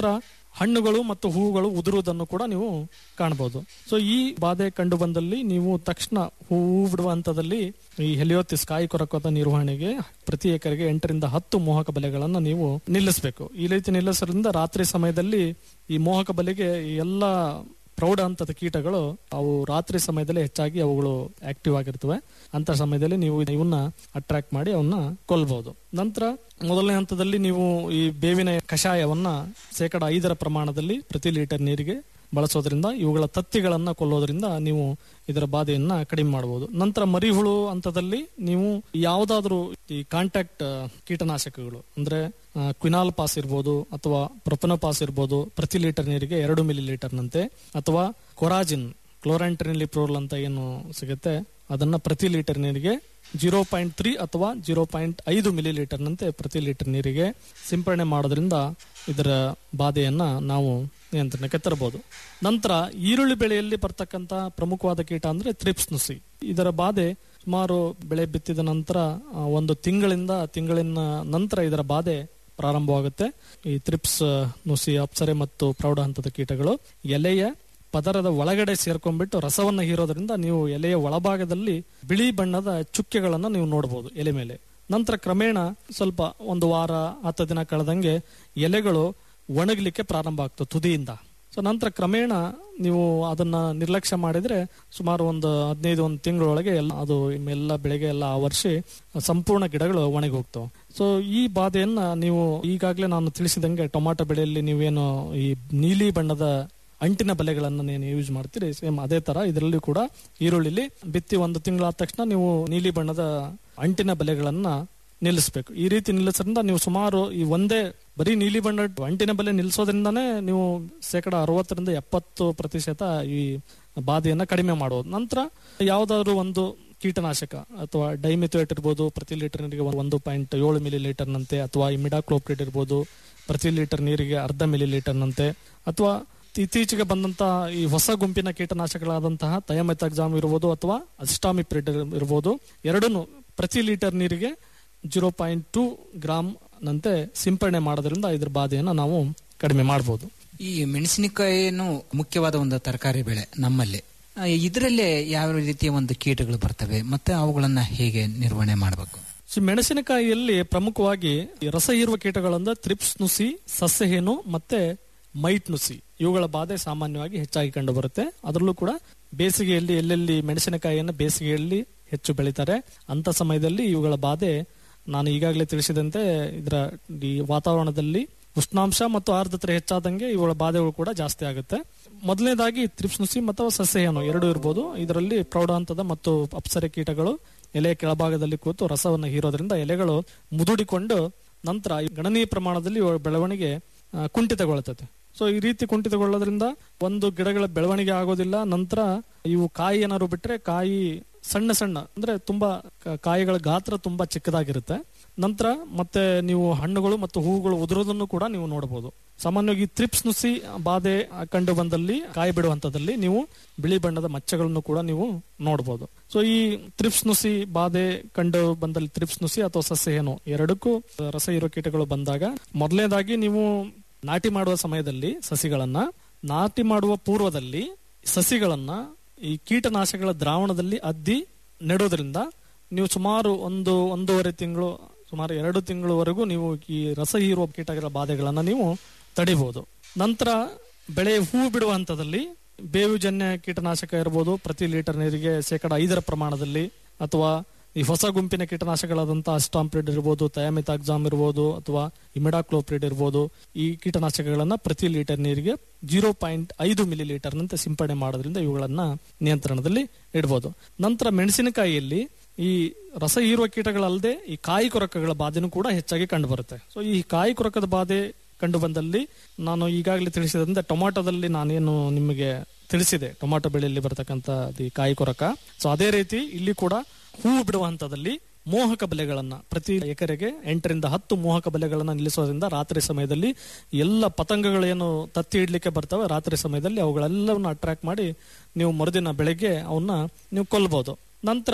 ಹಣ್ಣುಗಳು ಮತ್ತು ಹೂವುಗಳು ಉದುರುವುದನ್ನು ಕೂಡ ನೀವು ಕಾಣಬಹುದು ಸೊ ಈ ಬಾಧೆ ಕಂಡು ಬಂದಲ್ಲಿ ನೀವು ತಕ್ಷಣ ಹೂವು ಬಿಡುವ ಹಂತದಲ್ಲಿ ಈ ಹೆಲಿಯೋತಿಸ್ ಕಾಯಿ ಕೊರಕದ ನಿರ್ವಹಣೆಗೆ ಪ್ರತಿ ಎಕರೆಗೆ ಎಂಟರಿಂದ ಹತ್ತು ಮೋಹಕ ಬಲೆಗಳನ್ನು ನೀವು ನಿಲ್ಲಿಸಬೇಕು ಈ ರೀತಿ ನಿಲ್ಲಿಸೋದ್ರಿಂದ ರಾತ್ರಿ ಸಮಯದಲ್ಲಿ ಈ ಮೋಹಕ ಬಲೆಗೆ ಈ ಎಲ್ಲ ಪ್ರೌಢ ಹಂತದ ಕೀಟಗಳು ಅವು ರಾತ್ರಿ ಸಮಯದಲ್ಲಿ ಹೆಚ್ಚಾಗಿ ಅವುಗಳು ಆಕ್ಟಿವ್ ಆಗಿರ್ತವೆ ಅಂತ ಸಮಯದಲ್ಲಿ ನೀವು ಇವನ್ನ ಅಟ್ರಾಕ್ಟ್ ಮಾಡಿ ಅವನ್ನ ಕೊಲ್ಬಹುದು ನಂತರ ಮೊದಲನೇ ಹಂತದಲ್ಲಿ ನೀವು ಈ ಬೇವಿನ ಕಷಾಯವನ್ನ ಶೇಕಡ ಐದರ ಪ್ರಮಾಣದಲ್ಲಿ ಪ್ರತಿ ಲೀಟರ್ ನೀರಿಗೆ ಬಳಸೋದ್ರಿಂದ ಇವುಗಳ ತತ್ತಿಗಳನ್ನ ಕೊಲ್ಲೋದ್ರಿಂದ ನೀವು ಇದರ ಬಾಧೆಯನ್ನ ಕಡಿಮೆ ಮಾಡಬಹುದು ನಂತರ ಮರಿಹುಳು ಹಂತದಲ್ಲಿ ನೀವು ಯಾವುದಾದ್ರೂ ಈ ಕಾಂಟ್ಯಾಕ್ಟ್ ಕೀಟನಾಶಕಗಳು ಅಂದ್ರೆ ಆ, ಕ್ವಿನಾಲ್ ಪಾಸ್ ಇರ್ಬೋದು ಅಥವಾ ಪ್ರೊಪನೋಪಾಸ್ ಇರ್ಬೋದು ಪ್ರತಿ ಲೀಟರ್ ನೀರಿಗೆ ಎರಡು ಮಿಲಿ ಲೀಟರ್ನಂತೆ ಅಥವಾ ಕೊರಾಜಿನ್ ಕ್ಲೋರಾಂಟ್ರಿನಿಲಿಪ್ರೋಲ್ ಅಂತ ಏನು ಸಿಗುತ್ತೆ ಅದನ್ನ ಪ್ರತಿ ಲೀಟರ್ ನೀರಿಗೆ ಜೀರೋ ಪಾಯಿಂಟ್ ತ್ರೀ ಅಥವಾ ಜೀರೋ ಪಾಯಿಂಟ್ ಐದು ಮಿಲಿ ಲೀಟರ್ನಂತೆ ಪ್ರತಿ ಲೀಟರ್ ನೀರಿಗೆ ಸಿಂಪರಣೆ ಮಾಡೋದ್ರಿಂದ ಇದರ ಬಾಧೆಯನ್ನ ನಾವು ನಿಯಂತ್ರಣಕ್ಕೆ ತರಬಹುದು ನಂತರ ಈರುಳ್ಳಿ ಬೆಳೆಯಲ್ಲಿ ಬರ್ತಕ್ಕಂತ ಪ್ರಮುಖವಾದ ಕೀಟ ಅಂದ್ರೆ ಥ್ರಿಪ್ಸ್ ನುಸಿ ಇದರ ಬಾಧೆ ಸುಮಾರು ಬೆಳೆ ಬಿತ್ತಿದ ನಂತರ ಆ, ಒಂದು ತಿಂಗಳಿಂದ ತಿಂಗಳಿನ ನಂತರ ಇದರ ಬಾಧೆ ಪ್ರಾರಂಭವಾಗುತ್ತೆ ಈ ಥ್ರಿಪ್ಸ್ ನುಸಿ ಅಪ್ಸರೆ ಮತ್ತು ಪ್ರೌಢ ಹಂತದ ಕೀಟಗಳು ಎಲೆಯ ಪದರದ ಒಳಗಡೆ ಸೇರ್ಕೊಂಡ್ಬಿಟ್ಟು ರಸವನ್ನ ಹೀರೋದ್ರಿಂದ ನೀವು ಎಲೆಯ ಒಳಭಾಗದಲ್ಲಿ ಬಿಳಿ ಬಣ್ಣದ ಚುಕ್ಕೆಗಳನ್ನ ನೀವು ನೋಡಬಹುದು ಎಲೆ ಮೇಲೆ ನಂತರ ಕ್ರಮೇಣ ಸ್ವಲ್ಪ ಒಂದು ವಾರ ಹತ್ತು ದಿನ ಕಳೆದಂಗೆ ಎಲೆಗಳು ಒಣಗಲಿಕ್ಕೆ ಪ್ರಾರಂಭ ಆಗ್ತದೆ ತುದಿಯಿಂದ ಸೊ ನಂತರ ಕ್ರಮೇಣ ನೀವು ಅದನ್ನ ನಿರ್ಲಕ್ಷ್ಯ ಮಾಡಿದ್ರೆ ಸುಮಾರು ಒಂದು ಹದಿನೈದು ಒಂದು ತಿಂಗಳೊಳಗೆ ಎಲ್ಲ ಅದು ಎಲ್ಲ ಬೆಳೆಗೆ ಎಲ್ಲ ಆವರಿಸಿ ಸಂಪೂರ್ಣ ಗಿಡಗಳು ಒಣಗಿ ಹೋಗ್ತವೆ ಸೊ ಈ ಬಾಧೆಯನ್ನ ನೀವು ಈಗಾಗಲೇ ನಾನು ತಿಳಿಸಿದಂಗೆ ಟೊಮಾಟೊ ಬೆಳೆಯಲ್ಲಿ ನೀವೇನು ಈ ನೀಲಿ ಬಣ್ಣದ ಅಂಟಿನ ಬಲೆಗಳನ್ನ ನೀವು ಯೂಸ್ ಮಾಡ್ತೀರಿ ಸೇಮ್ ಅದೇ ತರ ಇದರಲ್ಲಿ ಕೂಡ ಈರುಳ್ಳಿಲಿ ಬಿತ್ತಿ ಒಂದು ತಿಂಗಳಾದ ತಕ್ಷಣ ನೀವು ನೀಲಿ ಬಣ್ಣದ ಅಂಟಿನ ಬಲೆಗಳನ್ನ ನಿಲ್ಲಿಸಬೇಕು ಈ ರೀತಿ ನಿಲ್ಲಿಸೋದ್ರಿಂದ ನೀವು ಸುಮಾರು ಈ ಒಂದೇ ಬರೀ ನೀಲಿ ಬಣ್ಣ ಅಂಟಿನ ಬೆಲೆ ನಿಲ್ಲಿಸೋದ್ರಿಂದಾನೇ ನೀವು ಶೇಕಡ ಅರವತ್ತರಿಂದ ಎಪ್ಪತ್ತು ಪ್ರತಿಶತ ಈ ಬಾಧೆಯನ್ನ ಕಡಿಮೆ ಮಾಡುವುದು ನಂತರ ಯಾವ್ದಾದ್ರು ಒಂದು ಕೀಟನಾಶಕ ಅಥವಾ ಡೈಮಿಥೋಯೇಟ್ ಇರ್ಬೋದು ಪ್ರತಿ ಲೀಟರ್ ನೀರಿಗೆ ಒಂದು ಪಾಯಿಂಟ್ ಏಳು ಮಿಲಿ ಲೀಟರ್ನಂತೆ ಅಥವಾ ಇಮಿಡಾಕ್ಲೋಪ್ರಿಡ್ ಇರ್ಬೋದು ಪ್ರತಿ ಲೀಟರ್ ನೀರಿಗೆ ಅರ್ಧ ಮಿಲಿ ಲೀಟರ್ನಂತೆ ಅಥವಾ ಇತ್ತೀಚೆಗೆ ಬಂದಂತಹ ಈ ಹೊಸ ಗುಂಪಿನ ಕೀಟನಾಶಕಗಳಾದಂತಹ ತಯಮೆತಾಕ್ಸಾಮ್ ಇರ್ಬೋದು ಅಥವಾ ಅಸ್ಟಾಮಿಪ್ರಿಡ್ ಇರ್ಬೋದು ಎರಡನ್ನು ಪ್ರತಿ ಲೀಟರ್ ನೀರಿಗೆ ಜೀರೋ ಪಾಯಿಂಟ್ ಟೂ ಗ್ರಾಮ್ ನಂತೆ ಸಿಂಪರಣೆ ಮಾಡೋದ್ರಿಂದ ಇದ್ರ ಬಾಧೆಯನ್ನ ನಾವು ಕಡಿಮೆ ಮಾಡಬಹುದು ಈ ಮೆಣಸಿನಕಾಯಿಯನ್ನು ಮುಖ್ಯವಾದ ಒಂದು ತರಕಾರಿ ಬೆಳೆ ನಮ್ಮಲ್ಲಿ ಆ, ಇದರಲ್ಲಿ ಯಾವ ರೀತಿಯ ಒಂದು ಕೀಟಗಳು ಬರ್ತವೆ ಮತ್ತೆ ಅವುಗಳನ್ನ ಹೇಗೆ ನಿರ್ವಹಣೆ ಮಾಡಬೇಕು ಸೊ ಮೆಣಸಿನಕಾಯಿಯಲ್ಲಿ ಪ್ರಮುಖವಾಗಿ ಈ ರಸ ಹೀರುವ ಕೀಟಗಳಂದ ತ್ರಿಪ್ಸ್ ನುಸಿ ಸಸ್ಯಹೇನು ಮತ್ತೆ ಮೈಟ್ ನುಸಿ ಇವುಗಳ ಬಾಧೆ ಸಾಮಾನ್ಯವಾಗಿ ಹೆಚ್ಚಾಗಿ ಕಂಡು ಬರುತ್ತೆ ಅದರಲ್ಲೂ ಕೂಡ ಬೇಸಿಗೆಯಲ್ಲಿ ಎಲ್ಲೆಲ್ಲಿ ಮೆಣಸಿನಕಾಯಿಯನ್ನು ಬೇಸಿಗೆಯಲ್ಲಿ ಹೆಚ್ಚು ಬೆಳೀತಾರೆ ಅಂತ ಸಮಯದಲ್ಲಿ ಇವುಗಳ ಬಾಧೆ ನಾನು ಈಗಾಗಲೇ ತಿಳಿಸಿದಂತೆ ಇದರ ಈ ವಾತಾವರಣದಲ್ಲಿ ಉಷ್ಣಾಂಶ ಮತ್ತು ಆರ್ದ್ರತೆ ಹೆಚ್ಚಾದಂಗೆ ಇವುಗಳ ಬಾಧೆಗಳು ಕೂಡ ಜಾಸ್ತಿ ಆಗುತ್ತೆ ಮೊದಲನೇದಾಗಿ ತ್ರಿಪ್ಸ್ ನುಸಿ ಮತ್ತು ಸಸ್ಯಹೇನು ಎರಡು ಇರ್ಬೋದು ಇದರಲ್ಲಿ ಪ್ರೌಢ ಹಂತದ ಮತ್ತು ಅಪ್ಸರೆ ಕೀಟಗಳು ಎಲೆಯ ಕೆಳಭಾಗದಲ್ಲಿ ಕೂತು ರಸವನ್ನು ಹೀರೋದ್ರಿಂದ ಎಲೆಗಳು ಮುದುಡಿಕೊಂಡು ನಂತರ ಗಣನೀಯ ಪ್ರಮಾಣದಲ್ಲಿ ಇವುಗಳ ಬೆಳವಣಿಗೆ ಆ, ಕುಂಠಿತಗೊಳ್ಳುತ್ತದೆ ಸೊ ಈ ರೀತಿ ಕುಂಠಿತಗೊಳ್ಳೋದ್ರಿಂದ ಒಂದು ಗಿಡಗಳ ಬೆಳವಣಿಗೆ ಆಗೋದಿಲ್ಲ ನಂತರ ಇವು ಕಾಯಿ ಏನಾದ್ರು ಬಿಟ್ರೆ ಕಾಯಿ ಸಣ್ಣ ಸಣ್ಣ ಅಂದ್ರೆ ತುಂಬಾ ಕ- ಕಾಯಿಗಳ ಗಾತ್ರ ತುಂಬಾ ಚಿಕ್ಕದಾಗಿರುತ್ತೆ ನಂತರ ಮತ್ತೆ ನೀವು ಹಣ್ಣುಗಳು ಮತ್ತು ಹೂವುಗಳು ಉದುರೋದನ್ನು ಕೂಡ ನೀವು ನೋಡಬಹುದು ಸಾಮಾನ್ಯವಾಗಿ ತ್ರಿಪ್ಸ್ ನುಸಿ ಬಾಧೆ ಕಂಡು ಬಂದಲ್ಲಿ ಕಾಯಿ ಬಿಡುವ ಹಂತದಲ್ಲಿ ನೀವು ಬಿಳಿ ಬಣ್ಣದ ಮಚ್ಚಗಳನ್ನು ಕೂಡ ನೀವು ನೋಡಬಹುದು ಸೊ ಈ ತ್ರಿಪ್ಸ್ ನುಸಿ ಬಾಧೆ ಕಂಡು ಬಂದಲ್ಲಿ ತ್ರಿಪ್ಸ್ ನುಸಿ ಅಥವಾ ಸಸ್ಯ ಏನು ಎರಡಕ್ಕೂ ರಸ ಇರೋ ಕೀಟಗಳು ಬಂದಾಗ ಮೊದಲನೇದಾಗಿ ನೀವು ನಾಟಿ ಮಾಡುವ ಸಮಯದಲ್ಲಿ ಸಸಿಗಳನ್ನ ನಾಟಿ ಮಾಡುವ ಪೂರ್ವದಲ್ಲಿ ಸಸಿಗಳನ್ನ ಈ ಕೀಟನಾಶಕಗಳ ದ್ರಾವಣದಲ್ಲಿ ಅದ್ದಿ ನೆಡೋದ್ರಿಂದ ನೀವು ಸುಮಾರು ಒಂದು ಒಂದೂವರೆ ತಿಂಗಳು ಸುಮಾರು ಎರಡು ತಿಂಗಳವರೆಗೂ ನೀವು ಈ ರಸ ಹೀರುವ ಕೀಟಗಳ ಬಾಧೆಗಳನ್ನ ನೀವು ತಡಿಬಹುದು ನಂತರ ಬೆಳೆ ಹೂ ಬಿಡುವ ಹಂತದಲ್ಲಿ ಬೇವುಜನ್ಯ ಕೀಟನಾಶಕ ಇರ್ಬೋದು ಪ್ರತಿ ಲೀಟರ್ ನೀರಿಗೆ ಶೇಕಡ ಐದರ ಪ್ರಮಾಣದಲ್ಲಿ ಅಥವಾ ಈ ಹೊಸ ಗುಂಪಿನ ಕೀಟನಾಶಕಗಳಾದಂತಹ ಅಸ್ಟಾಂಪ್ರಿಡ್ ಇರ್ಬೋದು ಥಯಾಮಿತಾಕ್ಸಾಮ್ ಇರ್ಬೋದು ಅಥವಾ ಇಮಿಡಾಕ್ಲೋಪ್ರಿಡ್ ಇರ್ಬೋದು ಈ ಕೀಟನಾಶಕಗಳನ್ನ ಪ್ರತಿ ಲೀಟರ್ ನೀರಿಗೆ ಜೀರೋ ಪಾಯಿಂಟ್ ಐದು ಮಿಲಿ ಲೀಟರ್ನಂತೆ ಸಿಂಪಡಣೆ ಮಾಡೋದ್ರಿಂದ ಇವುಗಳನ್ನ ನಿಯಂತ್ರಣದಲ್ಲಿ ಇಡಬಹುದು ನಂತರ ಮೆಣಸಿನಕಾಯಿಯಲ್ಲಿ ಈ ರಸ ಹೀರುವ ಕೀಟಗಳಲ್ಲದೆ ಈ ಕಾಯಿ ಕೊರಕಗಳ ಬಾಧೆನೂ ಕೂಡ ಹೆಚ್ಚಾಗಿ ಕಂಡುಬರುತ್ತೆ ಸೊ ಈ ಕಾಯಿ ಕೊರಕದ ಬಾಧೆ ಕಂಡು ಬಂದಲ್ಲಿ ನಾನು ಈಗಾಗಲೇ ತಿಳಿಸಿದಂತೆ ಟೊಮಾಟೋದಲ್ಲಿ ನಾನೇನು ನಿಮಗೆ ತಿಳಿಸಿದೆ ಟೊಮಾಟೊ ಬೆಳೆಯಲ್ಲಿ ಬರತಕ್ಕಂತ ಈ ಕಾಯಿ ಕೊರಕ ಸೊ ಅದೇ ರೀತಿ ಇಲ್ಲಿ ಕೂಡ ಹೂವು ಬಿಡುವ ಹಂತದಲ್ಲಿ ಮೋಹಕ ಬಲೆಗಳನ್ನ ಪ್ರತಿ ಎಕರೆಗೆ ಎಂಟರಿಂದ ಹತ್ತು ಮೋಹಕ ಬಲೆಗಳನ್ನ ನಿಲ್ಲಿಸೋದ್ರಿಂದ ರಾತ್ರಿ ಸಮಯದಲ್ಲಿ ಎಲ್ಲ ಪತಂಗಗಳೇನು ತತ್ತಿ ಇಡ್ಲಿಕ್ಕೆ ಬರ್ತವೆ ರಾತ್ರಿ ಸಮಯದಲ್ಲಿ ಅವುಗಳೆಲ್ಲವನ್ನ ಅಟ್ರಾಕ್ಟ್ ಮಾಡಿ ನೀವು ಮರುದಿನ ಬೆಳಗ್ಗೆ ಅವನ್ನ ನೀವು ಕೊಲ್ಬಹುದು ನಂತರ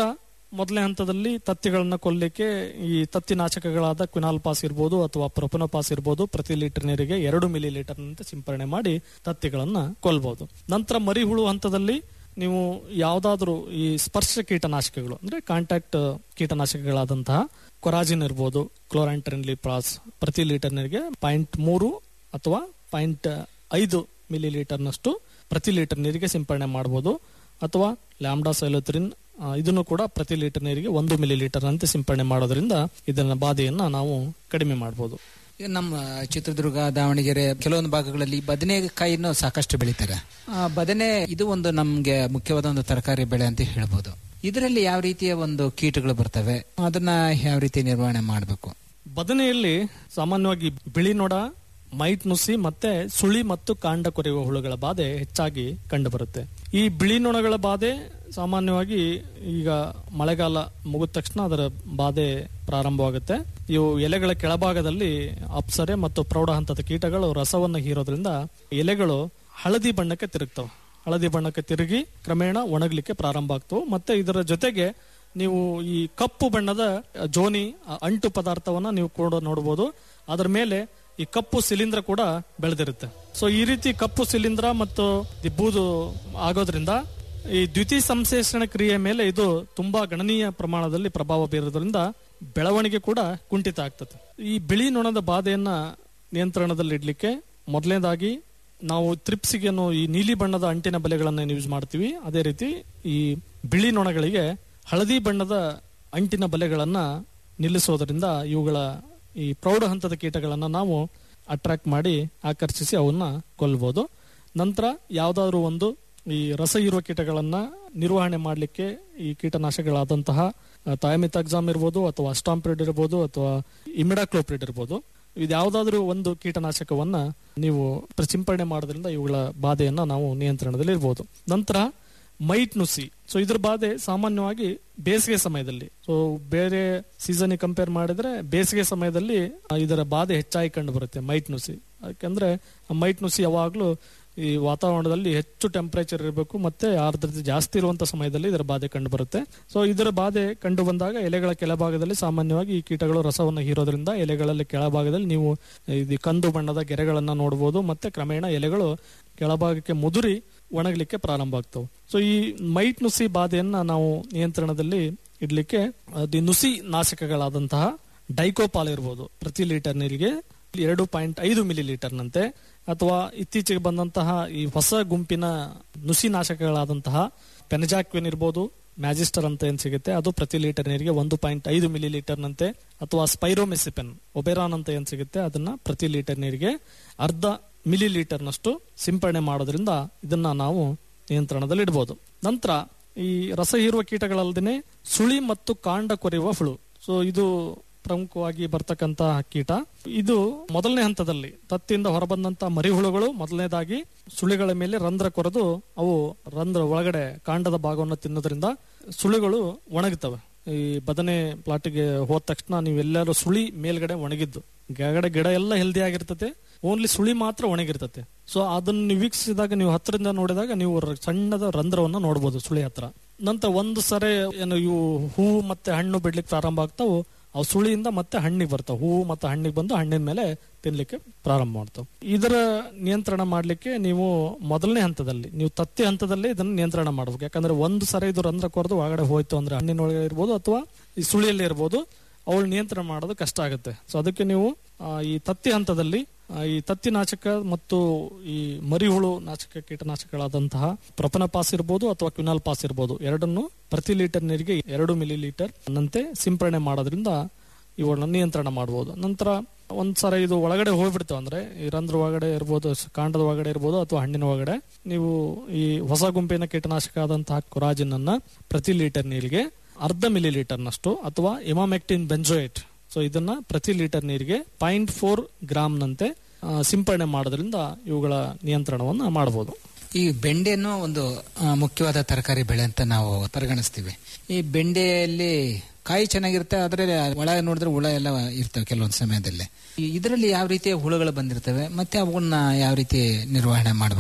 ಮೊದಲನೇ ಹಂತದಲ್ಲಿ ತತ್ತಿಗಳನ್ನ ಕೊಲ್ಲಿಕ್ಕೆ ಈ ತತ್ತಿ ನಾಶಕಗಳಾದ ಕ್ವಿನಾಲ್ ಪಾಸ್ ಇರ್ಬೋದು ಅಥವಾ ಪ್ರೊಪನ ಪಾಸ್ ಇರ್ಬೋದು ಪ್ರತಿ ಲೀಟರ್ ನೀರಿಗೆ ಎರಡು ಮಿಲಿ ಲೀಟರ್ ನಂತೆ ಸಿಂಪರಣೆ ಮಾಡಿ ತತ್ತಿಗಳನ್ನ ಕೊಲ್ಬಹುದು ನಂತರ ಮರಿಹುಳು ಹಂತದಲ್ಲಿ ನೀವು ಯಾವ್ದಾದ್ರು ಈ ಸ್ಪರ್ಶ ಕೀಟನಾಶಕಗಳು ಅಂದ್ರೆ ಕಾಂಟ್ಯಾಕ್ಟ್ ಕೀಟನಾಶಕಗಳಾದಂತಹ ಕೊರಾಜಿನ್ ಇರ್ಬೋದು ಕ್ಲೋರಾಂಟ್ರಿನ್ಲಿ ಪ್ರಾಸ್ ಪ್ರತಿ ಲೀಟರ್ ನೀರಿಗೆ ಪಾಯಿಂಟ್ ಮೂರು ಅಥವಾ ಪಾಯಿಂಟ್ ಐದು ಮಿಲಿ ಲೀಟರ್ನಷ್ಟು ಪ್ರತಿ ಲೀಟರ್ ನೀರಿಗೆ ಸಿಂಪರಣೆ ಮಾಡಬಹುದು ಅಥವಾ ಲ್ಯಾಂಬ್ಡಾ ಸೈಲೋತ್ರಿನ್ ಇದನ್ನು ಕೂಡ ಪ್ರತಿ ಲೀಟರ್ ನೀರಿಗೆ ಒಂದು ಮಿಲಿ ಲೀಟರ್ ನಂತೆ ಸಿಂಪರಣೆ ಮಾಡೋದ್ರಿಂದ ಇದನ್ನ ಬಾಧೆಯನ್ನ ನಾವು ಕಡಿಮೆ ಮಾಡಬಹುದು ಈಗ ನಮ್ಮ ಚಿತ್ರದುರ್ಗ ದಾವಣಗೆರೆ ಕೆಲವೊಂದು ಭಾಗಗಳಲ್ಲಿ ಬದನೆಕಾಯಿಯನ್ನು ಸಾಕಷ್ಟು ಬೆಳೀತಾರೆ ಆ, ಬದನೆ ಇದು ಒಂದು ನಮ್ಗೆ ಮುಖ್ಯವಾದ ಒಂದು ತರಕಾರಿ ಬೆಳೆ ಅಂತ ಹೇಳ್ಬೋದು ಇದರಲ್ಲಿ ಯಾವ ರೀತಿಯ ಒಂದು ಕೀಟಗಳು ಬರ್ತವೆ ಅದನ್ನ ಯಾವ ರೀತಿ ನಿರ್ವಹಣೆ ಮಾಡಬೇಕು ಬದನೆಯಲ್ಲಿ ಸಾಮಾನ್ಯವಾಗಿ ಬಿಳಿ ನೊಣ ಮೈಟ್ ನುಸಿ ಮತ್ತೆ ಸುಳಿ ಮತ್ತು ಕಾಂಡ ಕೊರೆಯುವ ಹುಳುಗಳ ಬಾಧೆ ಹೆಚ್ಚಾಗಿ ಕಂಡುಬರುತ್ತೆ ಈ ಬಿಳಿ ನೊಣಗಳ ಬಾಧೆ ಸಾಮಾನ್ಯವಾಗಿ ಈಗ ಮಳೆಗಾಲ ಮುಗಿದ ತಕ್ಷಣ ಅದರ ಬಾಧೆ ಪ್ರಾರಂಭವಾಗುತ್ತೆ ಇವು ಎಲೆಗಳ ಕೆಳಭಾಗದಲ್ಲಿ ಅಪ್ಸರೆ ಮತ್ತು ಪ್ರೌಢ ಹಂತದ ಕೀಟಗಳು ರಸವನ್ನು ಹೀರೋದ್ರಿಂದ ಎಲೆಗಳು ಹಳದಿ ಬಣ್ಣಕ್ಕೆ ತಿರುಗ್ತವೆ ಹಳದಿ ಬಣ್ಣಕ್ಕೆ ತಿರುಗಿ ಕ್ರಮೇಣ ಒಣಗಲಿಕ್ಕೆ ಪ್ರಾರಂಭ ಆಗ್ತವೆ ಮತ್ತೆ ಇದರ ಜೊತೆಗೆ ನೀವು ಈ ಕಪ್ಪು ಬಣ್ಣದ ಜೋನಿ ಆ ಅಂಟು ಪದಾರ್ಥವನ್ನ ನೀವು ಕೂಡ ನೋಡಬಹುದು ಅದರ ಮೇಲೆ ಈ ಕಪ್ಪು ಶಿಲೀಂಧ್ರ ಕೂಡ ಬೆಳೆದಿರುತ್ತೆ ಸೊ ಈ ರೀತಿ ಕಪ್ಪು ಶಿಲೀಂಧ್ರ ಮತ್ತು ಈ ಬೂದು ಆಗೋದ್ರಿಂದ ಈ ದ್ವಿತೀಯ ಸಂಶ್ಲೇಷಣ ಕ್ರಿಯೆ ಮೇಲೆ ಇದು ತುಂಬಾ ಗಣನೀಯ ಪ್ರಮಾಣದಲ್ಲಿ ಪ್ರಭಾವ ಬೀರೋದ್ರಿಂದ ಬೆಳವಣಿಗೆ ಕೂಡ ಕುಂಠಿತ ಆಗ್ತದೆ ಈ ಬಿಳಿ ನೊಣದ ಬಾಧೆಯನ್ನ ನಿಯಂತ್ರಣದಲ್ಲಿಡ್ಲಿಕ್ಕೆ ಮೊದಲನೇದಾಗಿ ನಾವು ತ್ರಿಪ್ಸಿಗೆ ಈ ನೀಲಿ ಬಣ್ಣದ ಅಂಟಿನ ಬಲೆಗಳನ್ನು ಯೂಸ್ ಮಾಡ್ತೀವಿ ಅದೇ ರೀತಿ ಈ ಬಿಳಿ ನೊಣಗಳಿಗೆ ಹಳದಿ ಬಣ್ಣದ ಅಂಟಿನ ಬಲೆಗಳನ್ನ ನಿಲ್ಲಿಸೋದ್ರಿಂದ ಇವುಗಳ ಈ ಪ್ರೌಢ ಹಂತದ ಕೀಟಗಳನ್ನ ನಾವು ಅಟ್ರಾಕ್ಟ್ ಮಾಡಿ ಆಕರ್ಷಿಸಿ ಅವನ್ನ ಕೊಲ್ಬಹುದು ನಂತರ ಯಾವ್ದಾದ್ರು ಒಂದು ಈ ರಸ ಹೀರುವ ಕೀಟಗಳನ್ನ ನಿರ್ವಹಣೆ ಮಾಡಲಿಕ್ಕೆ ಈ ಕೀಟನಾಶಕಗಳಾದಂತಹ ಥಯಾಮಿತಾಕ್ಸಾಮ್ ಇರ್ಬೋದು ಅಥವಾ ಸ್ಟಾಂಪ್ರಿಡ್ ಇರ್ಬೋದು ಅಥವಾ ಇಮಿಡಾಕ್ಲೋಪ್ರಿಡ್ ಇರ್ಬೋದು ಇದು ಯಾವ್ದಾದ್ರು ಒಂದು ಕೀಟನಾಶಕವನ್ನ ನೀವು ಸಿಂಪರಣೆ ಮಾಡೋದ್ರಿಂದ ಇವುಗಳ ಬಾಧೆಯನ್ನ ನಾವು ನಿಯಂತ್ರಣದಲ್ಲಿ ಇರ್ಬೋದು ನಂತರ ಮೈಟ್ ನುಸಿ ಸೊ ಇದ್ರ ಬಾಧೆ ಸಾಮಾನ್ಯವಾಗಿ ಬೇಸಿಗೆ ಸಮಯದಲ್ಲಿ ಸೊ ಬೇರೆ ಸೀಸನ್ ಕಂಪೇರ್ ಮಾಡಿದ್ರೆ ಬೇಸಿಗೆ ಸಮಯದಲ್ಲಿ ಆ, ಇದರ ಬಾಧೆ ಹೆಚ್ಚಾಗಿ ಕಂಡು ಬರುತ್ತೆ ಮೈಟ್ ನುಸಿ ಯಾಕಂದ್ರೆ ಆ ಮೈಟ್ ನುಸಿ ಯಾವಾಗ್ಲೂ ಈ ವಾತಾವರಣದಲ್ಲಿ ಹೆಚ್ಚು ಟೆಂಪರೇಚರ್ ಇರಬೇಕು ಮತ್ತೆ ಆರ್ದ್ರತೆ ಜಾಸ್ತಿ ಇರುವಂತ ಸಮಯದಲ್ಲಿ ಇದರ ಬಾಧೆ ಕಂಡು ಬರುತ್ತೆ ಸೊ ಇದರ ಬಾಧೆ ಕಂಡು ಬಂದಾಗ ಎಲೆಗಳ ಕೆಳಭಾಗದಲ್ಲಿ ಸಾಮಾನ್ಯವಾಗಿ ಈ ಕೀಟಗಳು ರಸವನ್ನು ಹೀರೋದ್ರಿಂದ ಎಲೆಗಳಲ್ಲಿ ಕೆಳಭಾಗದಲ್ಲಿ ನೀವು ಇದು ಕಂದು ಬಣ್ಣದ ಗೆರೆಗಳನ್ನ ನೋಡಬಹುದು ಮತ್ತೆ ಕ್ರಮೇಣ ಎಲೆಗಳು ಕೆಳಭಾಗಕ್ಕೆ ಮುದುರಿ ಒಣಗಲಿಕ್ಕೆ ಪ್ರಾರಂಭ ಆಗ್ತವೆ ಸೊ ಈ ಮೈಟ್ ನುಸಿ ಬಾಧೆಯನ್ನ ನಾವು ನಿಯಂತ್ರಣದಲ್ಲಿ ಇಡ್ಲಿಕ್ಕೆ ಅದು ನುಸಿ ನಾಶಕಗಳಾದಂತಹ ಡೈಕೋಪಾಲ್ ಇರ್ಬೋದು ಪ್ರತಿ ಲೀಟರ್ ನೀರಿಗೆ ಎರಡು ಪಾಯಿಂಟ್ ಐದು ಮಿಲಿ ಲೀಟರ್ನಂತೆ ಅಥವಾ ಇತ್ತೀಚೆಗೆ ಬಂದಂತಹ ಈ ಹೊಸ ಗುಂಪಿನ ನುಸಿ ನಾಶಕಗಳಾದಂತಹ ಪೆನಜಾಕ್ವಿನ್ ಇರ್ಬೋದು ಮ್ಯಾಜಿಸ್ಟರ್ ಅಂತ ಏನ್ ಸಿಗುತ್ತೆ ಅದು ಪ್ರತಿ ಲೀಟರ್ ನೀರಿಗೆ ಒಂದು ಪಾಯಿಂಟ್ ಐದು ಮಿಲಿ ಲೀಟರ್ನಂತೆ ಅಥವಾ ಸ್ಪೈರೋಮೆಸಿಪೆನ್ ಒಬೆರಾನ್ ಅಂತ ಏನ್ ಸಿಗುತ್ತೆ ಅದನ್ನ ಪ್ರತಿ ಲೀಟರ್ ನೀರಿಗೆ ಅರ್ಧ ಮಿಲಿ ಲೀಟರ್ನಷ್ಟು ಸಿಂಪರಣೆ ಮಾಡೋದ್ರಿಂದ ಇದನ್ನ ನಾವು ನಿಯಂತ್ರಣದಲ್ಲಿ ಇಡಬಹುದು ನಂತರ ಈ ರಸ ಹೀರುವ ಕೀಟಗಳಲ್ಲದೆ ಸುಳಿ ಮತ್ತು ಕಾಂಡ ಕೊರೆಯುವ ಹುಳು ಸೊ ಇದು ಪ್ರಮುಖವಾಗಿ ಬರ್ತಕ್ಕಂತಹ ಕೀಟ ಇದು ಮೊದಲನೇ ಹಂತದಲ್ಲಿ ತತ್ತಿಯಿಂದ ಹೊರಬಂದಂತ ಮರಿಹುಳುಗಳು ಮೊದಲನೇದಾಗಿ ಸುಳಿಗಳ ಮೇಲೆ ರಂಧ್ರ ಕೊರೆದು ಅವು ರಂಧ್ರ ಒಳಗಡೆ ಕಾಂಡದ ಭಾಗವನ್ನು ತಿನ್ನೋದ್ರಿಂದ ಸುಳಿಗಳು ಒಣಗುತ್ತವೆ ಈ ಬದನೆ ಪ್ಲಾಟಿಗೆ ಹೋದ ತಕ್ಷಣ ನೀವೆಲ್ಲರೂ ಸುಳಿ ಮೇಲ್ಗಡೆ ಒಣಗಿದ್ದು ಕೆಳಗಡೆ ಗಿಡ ಎಲ್ಲ ಹೆಲ್ದಿ ಆಗಿರ್ತದೆ ಓನ್ಲಿ ಸುಳಿ ಮಾತ್ರ ಒಣಗಿರ್ತದೆ ಸೊ ಅದನ್ನು ನೀವು ವೀಕ್ಷಿಸಿದಾಗ ನೀವು ಹತ್ತಿರದಿಂದ ನೋಡಿದಾಗ ನೀವು ರ- ಸಣ್ಣದ ರಂಧ್ರವನ್ನು ನೋಡಬಹುದು ಸುಳಿ ಹತ್ರ ನಂತರ ಒಂದು ಸರಿ ಏನು ಇವು ಹೂವು ಮತ್ತೆ ಹಣ್ಣು ಬಿಡ್ಲಿಕ್ಕೆ ಪ್ರಾರಂಭ ಆಗ್ತಾವು ಅವು ಸುಳಿಯಿಂದ ಮತ್ತೆ ಹಣ್ಣಿಗೆ ಬರ್ತಾವ ಹೂವು ಮತ್ತೆ ಹಣ್ಣಿಗೆ ಬಂದು ಹಣ್ಣಿನ ಮೇಲೆ ತಿನ್ಲಿಕ್ಕೆ ಪ್ರಾರಂಭ ಮಾಡ್ತಾವೆ ಇದರ ನಿಯಂತ್ರಣ ಮಾಡ್ಲಿಕ್ಕೆ ನೀವು ಮೊದಲನೇ ಹಂತದಲ್ಲಿ ನೀವು ತತ್ತಿ ಹಂತದಲ್ಲಿ ಇದನ್ನ ನಿಯಂತ್ರಣ ಮಾಡ್ಬೇಕು ಯಾಕಂದ್ರೆ ಒಂದು ಸರಿ ಇದು ರಂಧ್ರ ಕೊರೆದು ಒಳಗಡೆ ಹೋಯ್ತು ಅಂದ್ರೆ ಹಣ್ಣಿನೊಳಗೆ ಇರ್ಬೋದು ಅಥವಾ ಈ ಸುಳಿಯಲ್ಲಿ ಇರ್ಬೋದು ಅವಳು ನಿಯಂತ್ರಣ ಮಾಡೋದು ಕಷ್ಟ ಆಗುತ್ತೆ ಸೊ ಅದಕ್ಕೆ ನೀವು ಆ, ಈ ತತ್ತಿ ಹಂತದಲ್ಲಿ ಆ, ಈ ತತ್ತಿ ನಾಶಕ ಮತ್ತು ಈ ಮರಿಹುಳು ನಾಶಕ ಕೀಟನಾಶಕಗಳಾದಂತಹ ಪ್ರೊಪನ ಪಾಸ್ ಇರ್ಬೋದು ಅಥವಾ ಕ್ವಿನಾಲ್ ಪಾಸ್ ಇರ್ಬೋದು ಎರಡನ್ನು ಪ್ರತಿ ಲೀಟರ್ ನೀರಿಗೆ ಎರಡು ಮಿಲಿ ಲೀಟರ್ ನಂತೆ ಸಿಂಪರಣೆ ಮಾಡೋದ್ರಿಂದ ಇವುಗಳನ್ನ ನಿಯಂತ್ರಣ ಮಾಡಬಹುದು ನಂತರ ಒಂದ್ಸರ ಇದು ಒಳಗಡೆ ಹೋಗ್ಬಿಡ್ತಾವ ಅಂದ್ರೆ ಈ ರಂಧ್ರ ಒಳಗಡೆ ಇರ್ಬೋದು ಸ- ಕಾಂಡದ ಒಳಗಡೆ ಇರ್ಬೋದು ಅಥವಾ ಹಣ್ಣಿನ ಒಳಗಡೆ ನೀವು ಈ ಹೊಸ ಗುಂಪಿನ ಕೀಟನಾಶಕ ಆದಂತಹ ಕೊರಾಜಿನ್ ಅನ್ನ ಪ್ರತಿ ಲೀಟರ್ ನೀರಿಗೆ ಅರ್ಧ ಮಿಲಿ ಲೀಟರ್ನಷ್ಟು ಅಥವಾ ಇಮಾಮೆಕ್ಟಿನ್ ಬೆಂಜೋಯೇಟ್ ಸೊ ಇದನ್ನ ಪ್ರತಿ ಲೀಟರ್ ನೀರಿಗೆ ಪಾಯಿಂಟ್ ಫೋರ್ ಗ್ರಾಮ್ನಂತೆ ಆ, ಸಿಂಪರಣೆ ಮಾಡೋದ್ರಿಂದ ಇವುಗಳ ನಿಯಂತ್ರಣವನ್ನ ಮಾಡಬಹುದು ಈ ಬೆಂಡೆಯನ್ನು ಒಂದು ಆ, ಮುಖ್ಯವಾದ ತರಕಾರಿ ಬೆಳೆ ಅಂತ ನಾವು ಪರಿಗಣಿಸ್ತೀವಿ ಈ ಬೆಂಡೆಯಲ್ಲಿ ಕಾಯಿ ಚೆನ್ನಾಗಿರುತ್ತೆ ಆದ್ರೆ ಒಳ ನೋಡಿದ್ರೆ ಹುಳ ಎಲ್ಲ ಇರ್ತವೆ ಕೆಲವೊಂದು ಸಮಯದಲ್ಲಿ ಈ- ಇದರಲ್ಲಿ ಯಾವ ರೀತಿಯ ಹುಳುಗಳು ಬಂದಿರ್ತವೆ ಮತ್ತೆ ಅವನ್ನ ಯಾವ ರೀತಿ ನಿರ್ವಹಣೆ ಮಾಡಬೇಕು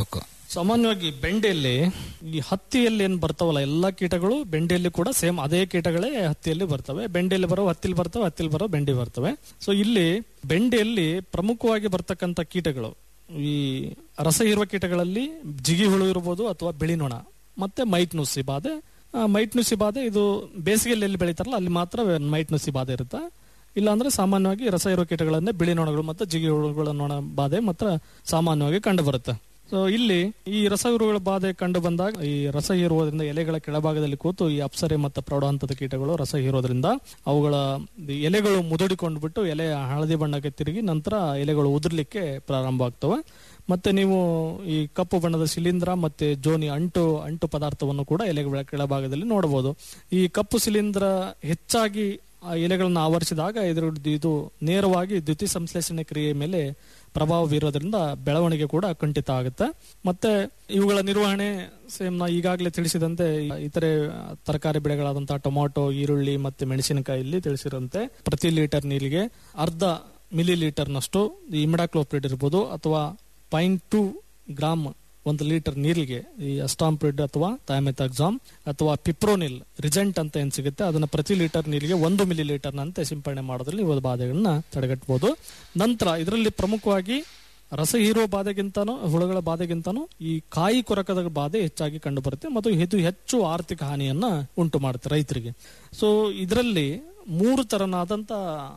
ಸಾಮಾನ್ಯವಾಗಿ ಬೆಂಡೆಯಲ್ಲಿ ಈ ಹತ್ತಿಯಲ್ಲಿ ಏನ್ ಬರ್ತಾವಲ್ಲ ಎಲ್ಲಾ ಕೀಟಗಳು ಬೆಂಡೆಯಲ್ಲಿ ಕೂಡ ಸೇಮ್ ಅದೇ ಕೀಟಗಳೇ ಹತ್ತಿಯಲ್ಲಿ ಬರ್ತವೆ ಬೆಂಡೆಯಲ್ಲಿ ಬರೋ ಹತ್ತಿಲಿ ಬರ್ತವೆ ಹತ್ತಿಲಿ ಬರೋ ಬೆಂಡೆ ಬರ್ತವೆ ಸೊ ಇಲ್ಲಿ ಬೆಂಡೆಯಲ್ಲಿ ಪ್ರಮುಖವಾಗಿ ಬರ್ತಕ್ಕಂಥ ಕೀಟಗಳು ಈ ರಸ ಹೀರುವ ಕೀಟಗಳಲ್ಲಿ ಜಿಗಿ ಹುಳು ಇರ್ಬೋದು ಅಥವಾ ಬಿಳಿ ನೊಣ ಮತ್ತೆ ಮೈಟ್ ನುಸಿ ಬಾಧೆ ಆ, ಮೈಟ್ ನುಸಿ ಬಾಧೆ ಇದು ಬೇಸಿಗೆಯಲ್ಲಿ ಎಲ್ಲಿ ಬೆಳೀತಾರಲ್ಲ ಅಲ್ಲಿ ಮಾತ್ರ ಮೈಟ್ ನುಸಿ ಬಾಧೆ ಇರುತ್ತೆ ಇಲ್ಲಾಂದ್ರೆ ಸಾಮಾನ್ಯವಾಗಿ ರಸ ಇರುವ ಕೀಟಗಳನ್ನೇ ಬಿಳಿ ನೊಣಗಳು ಮತ್ತು ಜಿಗಿ ಹುಳುಗಳ ನೊಣ ಬಾಧೆ ಮಾತ್ರ ಸಾಮಾನ್ಯವಾಗಿ ಕಂಡು ಬರುತ್ತೆ ಸೊ ಇಲ್ಲಿ ಈ ರಸ ಹೀರುಗಳ ಬಾಧೆ ಕಂಡು ಬಂದಾಗ ಈ ರಸ ಹೀರುವುದರಿಂದ ಎಲೆಗಳ ಕೆಳಭಾಗದಲ್ಲಿ ಕೂತು ಈ ಅಪ್ಸರೆ ಮತ್ತು ಪ್ರೌಢ ಹಂತದ ಕೀಟಗಳು ರಸ ಹೀರೋದ್ರಿಂದ ಅವುಗಳ ಈ ಎಲೆಗಳು ಮುದುಡಿಕೊಂಡು ಬಿಟ್ಟು ಎಲೆ ಹಳದಿ ಬಣ್ಣಕ್ಕೆ ತಿರುಗಿ ನಂತರ ಎಲೆಗಳು ಉದುರ್ಲಿಕ್ಕೆ ಪ್ರಾರಂಭ ಆಗ್ತವೆ ಮತ್ತೆ ನೀವು ಈ ಕಪ್ಪು ಬಣ್ಣದ ಶಿಲೀಂಧ್ರ ಮತ್ತೆ ಜೋನಿ ಅಂಟು ಅಂಟು ಪದಾರ್ಥವನ್ನು ಕೂಡ ಎಲೆಗಳ ಕೆಳಭಾಗದಲ್ಲಿ ನೋಡಬಹುದು ಈ ಕಪ್ಪು ಶಿಲೀಂಧ್ರ ಹೆಚ್ಚಾಗಿ ಆ ಎಲೆಗಳನ್ನು ಆವರಿಸಿದಾಗ ಇದರ ಇದು ನೇರವಾಗಿ ದ್ಯುತಿ ಸಂಶ್ಲೇಷಣೆ ಕ್ರಿಯೆ ಮೇಲೆ ಪ್ರಭಾವ ಬೀರೋದ್ರಿಂದ ಬೆಳವಣಿಗೆ ಕೂಡ ಕುಂಠಿತ ಆಗುತ್ತೆ ಮತ್ತೆ ಇವುಗಳ ನಿರ್ವಹಣೆ ಸೇಮ್ ನಾ ಈಗಾಗಲೇ ತಿಳಿಸಿದಂತೆ ಇತರೆ ತರಕಾರಿ ಬೆಳೆಗಳಾದಂತಹ ಟೊಮಾಟೊ ಈರುಳ್ಳಿ ಮತ್ತೆ ಮೆಣಸಿನಕಾಯಿ ತಿಳಿಸಿರಂತೆ ಪ್ರತಿ ಲೀಟರ್ ನೀರಿಗೆ ಅರ್ಧ ಮಿಲಿ ಲೀಟರ್ನಷ್ಟು ಈ ಇಮಿಡಾಕ್ಲೋಪ್ರಿಡ್ ಇರ್ಬೋದು ಅಥವಾ ಪಾಯಿಂಟ್ ಟು ಗ್ರಾಮ್ ಒಂದು ಲೀಟರ್ ನೀರಿಗೆ ಈ ಅಸ್ಟಾಂಪ್ರಿಡ್ ಅಥವಾ ಥೈಮೆಥಾಕ್ಸಾಮ್ ಅಥವಾ ಪಿಪ್ರೋನಿಲ್ ರಿಜೆಂಟ್ ಅಂತ ಏನ್ ಸಿಗುತ್ತೆ ಅದನ್ನ ಪ್ರತಿ ಲೀಟರ್ ನೀರಿಗೆ ಒಂದು ಮಿಲಿ ಲೀಟರ್ನಂತೆ ಸಿಂಪಡಣೆ ಮಾಡೋದ್ರಲ್ಲಿ ಇವು ಬಾಧೆಗಳನ್ನ ತಡೆಗಟ್ಟಬಹುದು ನಂತರ ಇದರಲ್ಲಿ ಪ್ರಮುಖವಾಗಿ ರಸ ಹೀರೋ ಬಾಧೆಗಿಂತನೂ ಹುಳುಗಳ ಬಾಧೆಗಿಂತನೂ ಈ ಕಾಯಿ ಕೊರಕದ ಬಾಧೆ ಹೆಚ್ಚಾಗಿ ಕಂಡು ಬರುತ್ತೆ ಮತ್ತು ಇದು ಹೆಚ್ಚು ಆರ್ಥಿಕ ಹಾನಿಯನ್ನ ಉಂಟು ಮಾಡುತ್ತೆ ರೈತರಿಗೆ ಸೊ ಇದರಲ್ಲಿ ಮೂರು ತರನಾದಂತ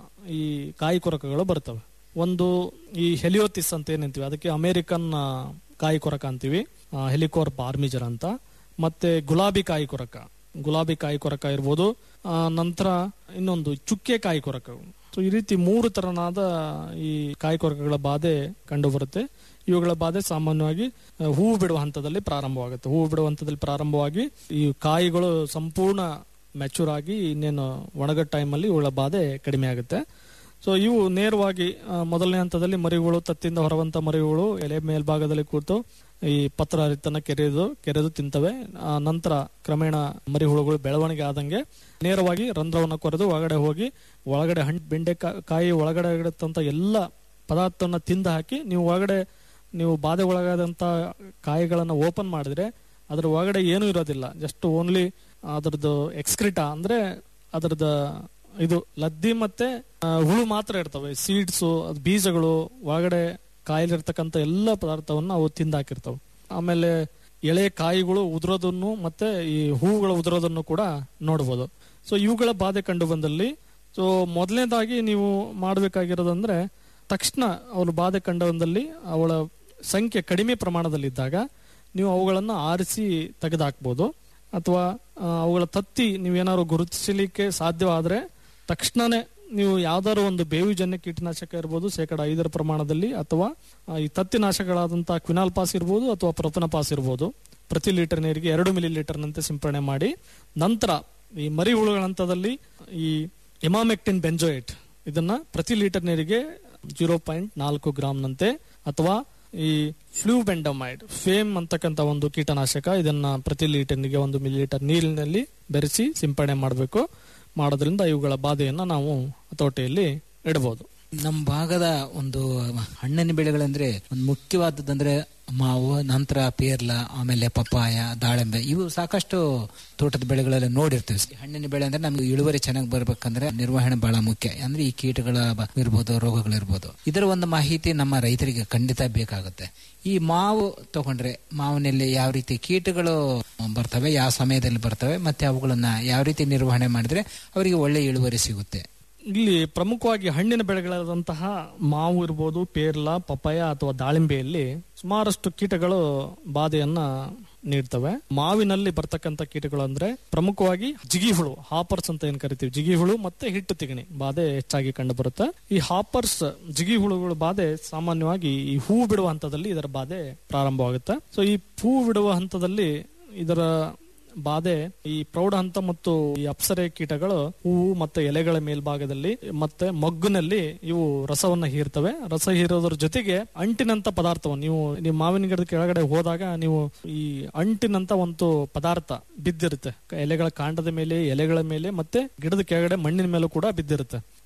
ಈ ಕಾಯಿ ಕೊರಕಗಳು ಬರ್ತವೆ ಒಂದು ಈ ಹೆಲಿಯೋತಿಸ್ ಅಂತ ಏನಂತೀವಿ ಅದಕ್ಕೆ ಅಮೆರಿಕನ್ ಆ, ಕಾಯಿ ಕೊರಕ ಅಂತೀವಿ ಹೆಲಿಕೋರ್ ಪಾರ್ಮಿಜರ್ ಅಂತ ಮತ್ತೆ ಗುಲಾಬಿ ಕಾಯಿ ಕೊರಕ ಗುಲಾಬಿ ಕಾಯಿ ಕೊರಕ ಇರ್ಬೋದು ಆ, ನಂತರ ಇನ್ನೊಂದು ಚುಕ್ಕೆ ಕಾಯಿ ಕೊರಕ ಸೊ ಈ ರೀತಿ ಮೂರು ತರನಾದ ಈ ಕಾಯಿ ಕೊರಕಗಳ ಬಾಧೆ ಕಂಡು ಬರುತ್ತೆ ಇವುಗಳ ಬಾಧೆ ಸಾಮಾನ್ಯವಾಗಿ ಆ, ಹೂವು ಬಿಡುವ ಹಂತದಲ್ಲಿ ಪ್ರಾರಂಭವಾಗುತ್ತೆ ಹೂವು ಬಿಡುವ ಹಂತದಲ್ಲಿ ಪ್ರಾರಂಭವಾಗಿ ಈ ಕಾಯಿಗಳು ಸಂಪೂರ್ಣ ಮ್ಯಾಚೂರ್ ಆಗಿ ಇನ್ನೇನು ಒಣಗ ಟೈಮಲ್ಲಿ ಇವುಗಳ ಬಾಧೆ ಕಡಿಮೆ ಆಗುತ್ತೆ ಸೊ ಇವು ನೇರವಾಗಿ ಆ, ಮೊದಲನೇ ಹಂತದಲ್ಲಿ ಮರಿಗಳು ತತ್ತಿಂದ ಹೊರವಂತ ಮರಿಗಳು ಎಲೆ ಮೇಲ್ಭಾಗದಲ್ಲಿ ಕೂತು ಈ ಪತ್ರ ಹರಿತನ ಕೆರೆದು ಕೆರೆದು ತಿಂತವೆ ಆ ನಂತರ ಕ್ರಮೇಣ ಮರಿ ಹುಳುಗಳು ಬೆಳವಣಿಗೆ ಆದಂಗೆ ನೇರವಾಗಿ ರಂಧ್ರವನ್ನು ಕೊರೆದು ಒಳಗಡೆ ಹೋಗಿ ಒಳಗಡೆ ಹಣ್ಣು ಬೆಂಡೆಕಾಯಿ ಕಾಯಿ ಒಳಗಡೆ ಇಡತಂತ ಎಲ್ಲ ಪದಾರ್ಥವನ್ನ ತಿಂದು ಹಾಕಿ ನೀವು ಒಳಗಡೆ ನೀವು ಬಾಧೆ ಒಳಗಾದಂತ ಕಾಯಿಗಳನ್ನ ಓಪನ್ ಮಾಡಿದ್ರೆ ಅದ್ರ ಒಳಗಡೆ ಏನೂ ಇರೋದಿಲ್ಲ ಜಸ್ಟ್ ಓನ್ಲಿ ಅದ್ರದ್ದು ಎಕ್ಸ್ಕ್ರಿಟಾ ಅಂದ್ರೆ ಅದ್ರದ ಇದು ಲದ್ದಿ ಮತ್ತೆ ಆ, ಹುಳು ಮಾತ್ರ ಇರ್ತವೆ ಸೀಡ್ಸ್ ಬೀಜಗಳು ಒಳಗಡೆ ಕಾಯಿಲಿರ್ತಕ್ಕಂಥ ಎಲ್ಲ ಪದಾರ್ಥವನ್ನ ಅವು ತಿಂದಾಕಿರ್ತವೆ ಆಮೇಲೆ ಎಳೆ ಕಾಯಿಗಳು ಉದುರೋದನ್ನು ಮತ್ತೆ ಈ ಹೂವುಗಳ ಉದುರೋದನ್ನು ಕೂಡ ನೋಡಬಹುದು ಸೊ ಇವುಗಳ ಬಾಧೆ ಕಂಡು ಬಂದಲ್ಲಿ ಸೊ ಮೊದಲನೇದಾಗಿ ನೀವು ಮಾಡಬೇಕಾಗಿರೋದಂದ್ರೆ ತಕ್ಷಣ ಅವಳು ಬಾಧೆ ಕಂಡು ಬಂದಲ್ಲಿ ಅವಳ ಸಂಖ್ಯೆ ಕಡಿಮೆ ಪ್ರಮಾಣದಲ್ಲಿದ್ದಾಗ ನೀವು ಅವುಗಳನ್ನು ಆರಿಸಿ ತೆಗೆದುಹಾಕ್ಬೋದು ಅಥವಾ ಆ, ಅವುಗಳ ತತ್ತಿ ನೀವೇನಾದ್ರು ಗುರುತಿಸಲಿಕ್ಕೆ ಸಾಧ್ಯವಾದರೆ ತಕ್ಷಣನೇ ನೀವು ಯಾವ್ದಾದ್ರು ಒಂದು ಬೇವಿಜನ್ಯ ಕೀಟನಾಶಕ ಇರ್ಬೋದು ಶೇಕಡ ಐದರ ಪ್ರಮಾಣದಲ್ಲಿ ಅಥವಾ ಆ, ಈ ತತ್ತಿನಾಶಕಗಳಾದಂತಹ ಕ್ವಿನಾಲ್ ಪಾಸ್ ಇರ್ಬೋದು ಅಥವಾ ಪ್ರೊಪನ ಪಾಸ್ ಇರ್ಬೋದು ಪ್ರತಿ ಲೀಟರ್ ನೀರಿಗೆ ಎರಡು ಮಿಲಿ ಲೀಟರ್ನಂತೆ ಸಿಂಪಡಣೆ ಮಾಡಿ ನಂತರ ಈ ಮರಿ ಹುಳುಗಳ ಹಂತದಲ್ಲಿ ಈ ಎಮಾಮೆಕ್ಟಿನ್ ಬೆಂಜೋಯೇಟ್ ಇದನ್ನ ಪ್ರತಿ ಲೀಟರ್ ನೀರಿಗೆ ಜೀರೋ ಪಾಯಿಂಟ್ ನಾಲ್ಕು ಗ್ರಾಮ್ನಂತೆ ಅಥವಾ ಈ ಫ್ಲೂಬೆಂಡಮೈಡ್ ಫೇಮ್ ಅಂತಕ್ಕಂಥ ಒಂದು ಕೀಟನಾಶಕ ಇದನ್ನ ಪ್ರತಿ ಲೀಟರ್ನಿಗೆ ಒಂದು ಮಿಲಿ ಲೀಟರ್ ನೀರಿನಲ್ಲಿ ಬೆರೆಸಿ ಸಿಂಪಡಣೆ ಮಾಡಬೇಕು ಮಾಡೋದ್ರಿಂದ ಇವುಗಳ ಬಾಧೆಯನ್ನ ನಾವು ಹತೋಟಿಯಲ್ಲಿ ಇಡಬಹುದು ನಮ್ಮ ಭಾಗದ ಒಂದು ಹಣ್ಣಿನ ಬೆಳೆಗಳಂದ್ರೆ ಒಂದು ಮುಖ್ಯವಾದದ್ದಂದ್ರೆ ಮಾವು ನಂತರ ಪೇರ್ಲ ಆಮೇಲೆ ಪಪ್ಪಾಯ ದಾಳಿಂಬೆ ಇವು ಸಾಕಷ್ಟು ತೋಟದ ಬೆಳೆಗಳಲ್ಲಿ ನೋಡಿರ್ತೀವಿ ಹಣ್ಣಿನ ಬೆಳೆ ಅಂದ್ರೆ ನಮ್ಗೆ ಇಳುವರಿ ಚೆನ್ನಾಗಿ ಬರ್ಬೇಕಂದ್ರೆ ನಿರ್ವಹಣೆ ಬಹಳ ಮುಖ್ಯ ಅಂದ್ರೆ ಈ ಕೀಟಗಳ ಬ- ಇರ್ಬೋದು ರೋಗಗಳಿರ್ಬೋದು ಇದರ ಒಂದು ಮಾಹಿತಿ ನಮ್ಮ ರೈತರಿಗೆ ಖಂಡಿತ ಬೇಕಾಗುತ್ತೆ ಈ ಮಾವು ತಗೊಂಡ್ರೆ ಮಾವಿನಲ್ಲಿ ಯಾವ ರೀತಿ ಕೀಟಗಳು ಬರ್ತವೆ ಯಾವ ಸಮಯದಲ್ಲಿ ಬರ್ತವೆ ಮತ್ತೆ ಅವುಗಳನ್ನ ಯಾವ ರೀತಿ ನಿರ್ವಹಣೆ ಮಾಡಿದ್ರೆ ಅವರಿಗೆ ಒಳ್ಳೆ ಇಳುವರಿ ಸಿಗುತ್ತೆ ಇಲ್ಲಿ ಪ್ರಮುಖವಾಗಿ ಹಣ್ಣಿನ ಬೆಳೆಗಳಾದಂತಹ ಮಾವು ಇರ್ಬೋದು ಪೇರ್ಲ ಪಪಾಯ ಅಥವಾ ದಾಳಿಂಬೆಯಲ್ಲಿ ಸುಮಾರಷ್ಟು ಕೀಟಗಳು ಬಾಧೆಯನ್ನ ನೀಡ್ತವೆ ಮಾವಿನಲ್ಲಿ ಬರ್ತಕ್ಕಂಥ ಕೀಟಗಳು ಅಂದ್ರೆ ಪ್ರಮುಖವಾಗಿ ಜಿಗಿ ಹುಳು ಹಾಪರ್ಸ್ ಅಂತ ಏನ್ ಕರಿತೀವಿ ಜಿಗಿ ಹುಳು ಮತ್ತೆ ಹಿಟ್ಟು ತಿಗಣಿ ಬಾಧೆ ಹೆಚ್ಚಾಗಿ ಕಂಡು ಬರುತ್ತೆ ಈ ಹಾಪರ್ಸ್ ಜಿಗಿ ಹುಳುಗಳ ಬಾಧೆ ಸಾಮಾನ್ಯವಾಗಿ ಈ ಹೂ ಬಿಡುವ ಹಂತದಲ್ಲಿ ಇದರ ಬಾಧೆ ಪ್ರಾರಂಭವಾಗುತ್ತೆ ಸೊ ಈ ಹೂ ಬಿಡುವ ಹಂತದಲ್ಲಿ ಇದರ ಬಾಧೆ ಈ ಪ್ರೌಢ ಹಂತ ಮತ್ತು ಈ ಅಪ್ಸರೆ ಕೀಟಗಳು ಹೂವು ಮತ್ತೆ ಎಲೆಗಳ ಮೇಲ್ಭಾಗದಲ್ಲಿ ಮತ್ತೆ ಮೊಗ್ಗಿನಲ್ಲಿ ಇವು ರಸವನ್ನ ಹೀರ್ತವೆ ರಸ ಹೀರೋದ್ರ ಜೊತೆಗೆ ಅಂಟಿನಂತ ಪದಾರ್ಥವನ್ನು ನೀವು ನೀವು ಮಾವಿನ ಗಿಡದ ಕೆಳಗಡೆ ಹೋದಾಗ ನೀವು ಈ ಅಂಟಿನಂತ ಒಂದು ಪದಾರ್ಥ ಬಿದ್ದಿರುತ್ತೆ ಎಲೆಗಳ ಕಾಂಡದ ಮೇಲೆ ಎಲೆಗಳ ಮೇಲೆ ಮತ್ತೆ ಗಿಡದ ಕೆಳಗಡೆ ಮಣ್ಣಿನ ಮೇಲೂ ಕೂಡ ಬಿದ್ದಿರುತ್ತೆ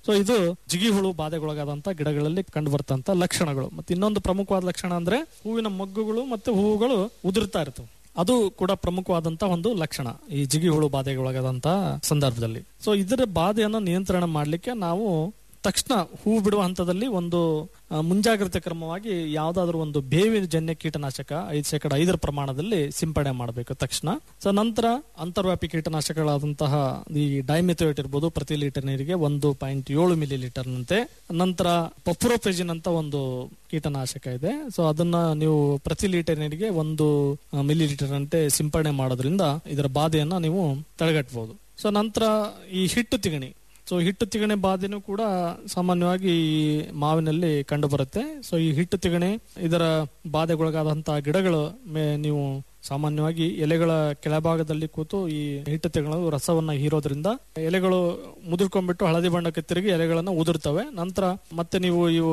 ಸೊ ಇದು ಜಿಗಿಹುಳು ಬಾಧೆಗೊಳಗಾದಂತ ಗಿಡಗಳಲ್ಲಿ ಕಂಡು ಬರ್ತಂತ ಲಕ್ಷಣಗಳು ಮತ್ತೆ ಇನ್ನೊಂದು ಪ್ರಮುಖವಾದ ಲಕ್ಷಣ ಅಂದ್ರೆ ಹೂವಿನ ಮೊಗ್ಗುಗಳು ಮತ್ತೆ ಹೂವುಗಳು ಉದುರ್ತಾ ಇರ್ತವೆ ಅದು ಕೂಡ ಪ್ರಮುಖವಾದಂತ ಒಂದು ಲಕ್ಷಣ ಈ ಜಿಗಿಹುಳು ಬಾಧೆಗೊಳಗಾದಂತ ಸಂದರ್ಭದಲ್ಲಿ ಸೊ ಇದರ ಬಾಧೆಯನ್ನು ನಿಯಂತ್ರಣ ಮಾಡಲಿಕ್ಕೆ ನಾವು ತಕ್ಷಣ ಹೂ ಬಿಡುವ ಹಂತದಲ್ಲಿ ಒಂದು ಆ, ಮುಂಜಾಗ್ರತೆ ಕ್ರಮವಾಗಿ ಯಾವ್ದಾದ್ರು ಒಂದು ಬೇವಿನ ಜನ್ಯ ಕೀಟನಾಶಕ ಐದು ಶೇಕಡ ಐದರ ಪ್ರಮಾಣದಲ್ಲಿ ಸಿಂಪಡಣೆ ಮಾಡಬೇಕು ತಕ್ಷಣ ಸೊ ನಂತರ ಅಂತರ್ವ್ಯಾಪಿ ಕೀಟನಾಶಕಗಳಾದಂತಹ ಈ ಡೈಮಿಥೋಯೇಟ್ ಇರ್ಬೋದು ಪ್ರತಿ ಲೀಟರ್ ನೀರಿಗೆ ಒಂದು ಪಾಯಿಂಟ್ ಏಳು ಮಿಲಿ ಲೀಟರ್ನಂತೆ ನಂತರ ಪಫ್ರೋಫೆಜಿನ್ ಅಂತ ಒಂದು ಕೀಟನಾಶಕ ಇದೆ ಸೊ ಅದನ್ನ ನೀವು ಪ್ರತಿ ಲೀಟರ್ ನೀರಿಗೆ ಒಂದು ಮಿಲಿ ಲೀಟರ್ ಅಂತೆ ಸಿಂಪಡಣೆ ಮಾಡೋದ್ರಿಂದ ಇದರ ಬಾಧೆಯನ್ನ ನೀವು ತಡೆಗಟ್ಟಬಹುದು ಸೊ ನಂತರ ಈ ಹಿಟ್ಟು ತಿಗಣಿ ಸೊ ಹಿಟ್ಟು ತಿಗಣೆ ಬಾಧೆನೂ ಕೂಡ ಸಾಮಾನ್ಯವಾಗಿ ಈ ಮಾವಿನಲ್ಲಿ ಕಂಡು ಬರುತ್ತೆ ಸೊ ಈ ಹಿಟ್ಟು ತಿಗಣೆ ಇದರ ಬಾಧೆಗೊಳಗಾದಂತಹ ಗಿಡಗಳು ಮೇ- ನೀವು ಸಾಮಾನ್ಯವಾಗಿ ಎಲೆಗಳ ಕೆಳಭಾಗದಲ್ಲಿ ಕೂತು ಈ ಹಿಟ್ಟು ತಿಗಣು ರಸವನ್ನ ಹೀರೋದ್ರಿಂದ ಎಲೆಗಳು ಮುದುರ್ಕೊಂಡ್ಬಿಟ್ಟು ಹಳದಿ ಬಣ್ಣಕ್ಕೆ ತಿರುಗಿ ಎಲೆಗಳನ್ನ ಉದುರ್ತವೆ ನಂತರ ಮತ್ತೆ ನೀವು ಇವು